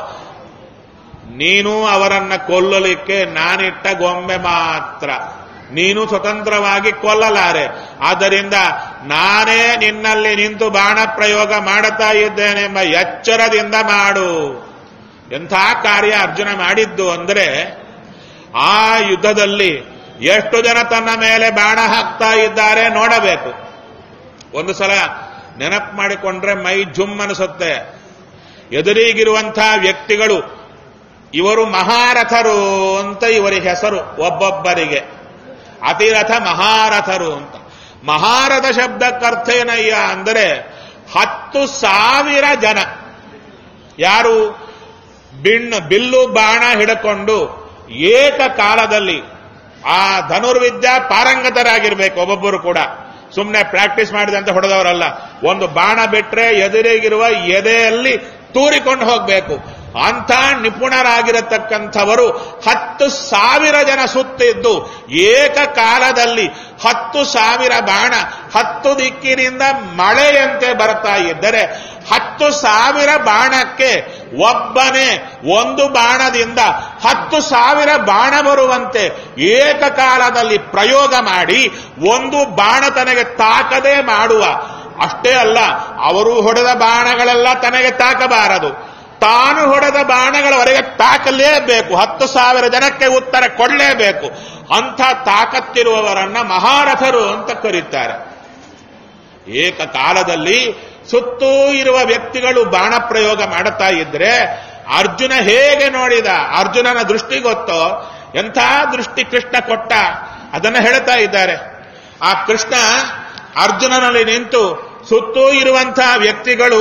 ನೀನು ಅವರನ್ನ ಕೊಲ್ಲಲಿಕ್ಕೆ ನಾನಿಟ್ಟ ಗೊಂಬೆ ಮಾತ್ರ ನೀನು ಸ್ವತಂತ್ರವಾಗಿ ಕೊಲ್ಲಲಾರೆ ಆದ್ದರಿಂದ ನಾನೇ ನಿನ್ನಲ್ಲಿ ನಿಂತು ಬಾಣ ಪ್ರಯೋಗ ಮಾಡುತ್ತಾ ಇದ್ದೇನೆಂಬ ಎಚ್ಚರದಿಂದ ಮಾಡು ಎಂಥ ಕಾರ್ಯ ಅರ್ಜುನ ಮಾಡಿದ್ದು ಅಂದ್ರೆ ಆ ಯುದ್ಧದಲ್ಲಿ ಎಷ್ಟು ಜನ ತನ್ನ ಮೇಲೆ ಬಾಣ ಹಾಕ್ತಾ ಇದ್ದಾರೆ ನೋಡಬೇಕು ಒಂದು ಸಲ ನೆನಪು ಮಾಡಿಕೊಂಡ್ರೆ ಮೈ ಜುಮ್ ಅನಿಸುತ್ತೆ ಎದುರಿಗಿರುವಂತಹ ವ್ಯಕ್ತಿಗಳು ಇವರು ಮಹಾರಥರು ಅಂತ ಇವರಿಗೆ ಹೆಸರು ಒಬ್ಬೊಬ್ಬರಿಗೆ ಅತಿರಥ ಮಹಾರಥರು ಅಂತ ಮಹಾರಥ ಶಬ್ದಕ್ಕರ್ಥೇನಯ್ಯ ಅಂದರೆ ಹತ್ತು ಸಾವಿರ ಜನ ಯಾರು ಬಿಣ್ಣು ಬಿಲ್ಲು ಬಾಣ ಹಿಡ್ಕೊಂಡು ಏಕಕಾಲದಲ್ಲಿ ಆ ಧನುರ್ವಿದ್ಯಾ ಪಾರಂಗತರಾಗಿರ್ಬೇಕು ಒಬ್ಬೊಬ್ಬರು ಕೂಡ ಸುಮ್ಮನೆ ಪ್ರಾಕ್ಟೀಸ್ ಮಾಡಿದಂತೆ ಹೊಡೆದವರಲ್ಲ ಒಂದು ಬಾಣ ಬಿಟ್ರೆ ಎದುರಿಗಿರುವ ಎದೆಯಲ್ಲಿ ತೂರಿಕೊಂಡು ಹೋಗಬೇಕು ಅಂಥ ನಿಪುಣರಾಗಿರತಕ್ಕಂಥವರು ಹತ್ತು ಸಾವಿರ ಜನ ಸುತ್ತಿದ್ದು ಏಕಕಾಲದಲ್ಲಿ ಹತ್ತು ಸಾವಿರ ಬಾಣ ಹತ್ತು ದಿಕ್ಕಿನಿಂದ ಮಳೆಯಂತೆ ಬರ್ತಾ ಇದ್ದರೆ ಹತ್ತು ಸಾವಿರ ಬಾಣಕ್ಕೆ ಒಬ್ಬನೇ ಒಂದು ಬಾಣದಿಂದ ಹತ್ತು ಸಾವಿರ ಬಾಣ ಬರುವಂತೆ ಏಕಕಾಲದಲ್ಲಿ ಪ್ರಯೋಗ ಮಾಡಿ ಒಂದು ಬಾಣ ತನಗೆ ತಾಕದೇ ಮಾಡುವ ಅಷ್ಟೇ ಅಲ್ಲ ಅವರು ಹೊಡೆದ ಬಾಣಗಳೆಲ್ಲ ತನಗೆ ತಾಕಬಾರದು ತಾನು ಹೊಡೆದ ಬಾಣಗಳವರೆಗೆ ತಾಕಲೇಬೇಕು ಹತ್ತು ಸಾವಿರ ಜನಕ್ಕೆ ಉತ್ತರ ಕೊಡಲೇಬೇಕು ಅಂಥ ತಾಕತ್ತಿರುವವರನ್ನ ಮಹಾರಥರು ಅಂತ ಕರೀತಾರೆ ಏಕಕಾಲದಲ್ಲಿ ಸುತ್ತೂ ಇರುವ ವ್ಯಕ್ತಿಗಳು ಬಾಣ ಪ್ರಯೋಗ ಮಾಡುತ್ತಾ ಇದ್ರೆ ಅರ್ಜುನ ಹೇಗೆ ನೋಡಿದ ಅರ್ಜುನನ ದೃಷ್ಟಿ ಗೊತ್ತೋ ಎಂಥ ದೃಷ್ಟಿ ಕೃಷ್ಣ ಕೊಟ್ಟ ಅದನ್ನು ಹೇಳ್ತಾ ಇದ್ದಾರೆ ಆ ಕೃಷ್ಣ ಅರ್ಜುನನಲ್ಲಿ ನಿಂತು ಸುತ್ತೂ ಇರುವಂತಹ ವ್ಯಕ್ತಿಗಳು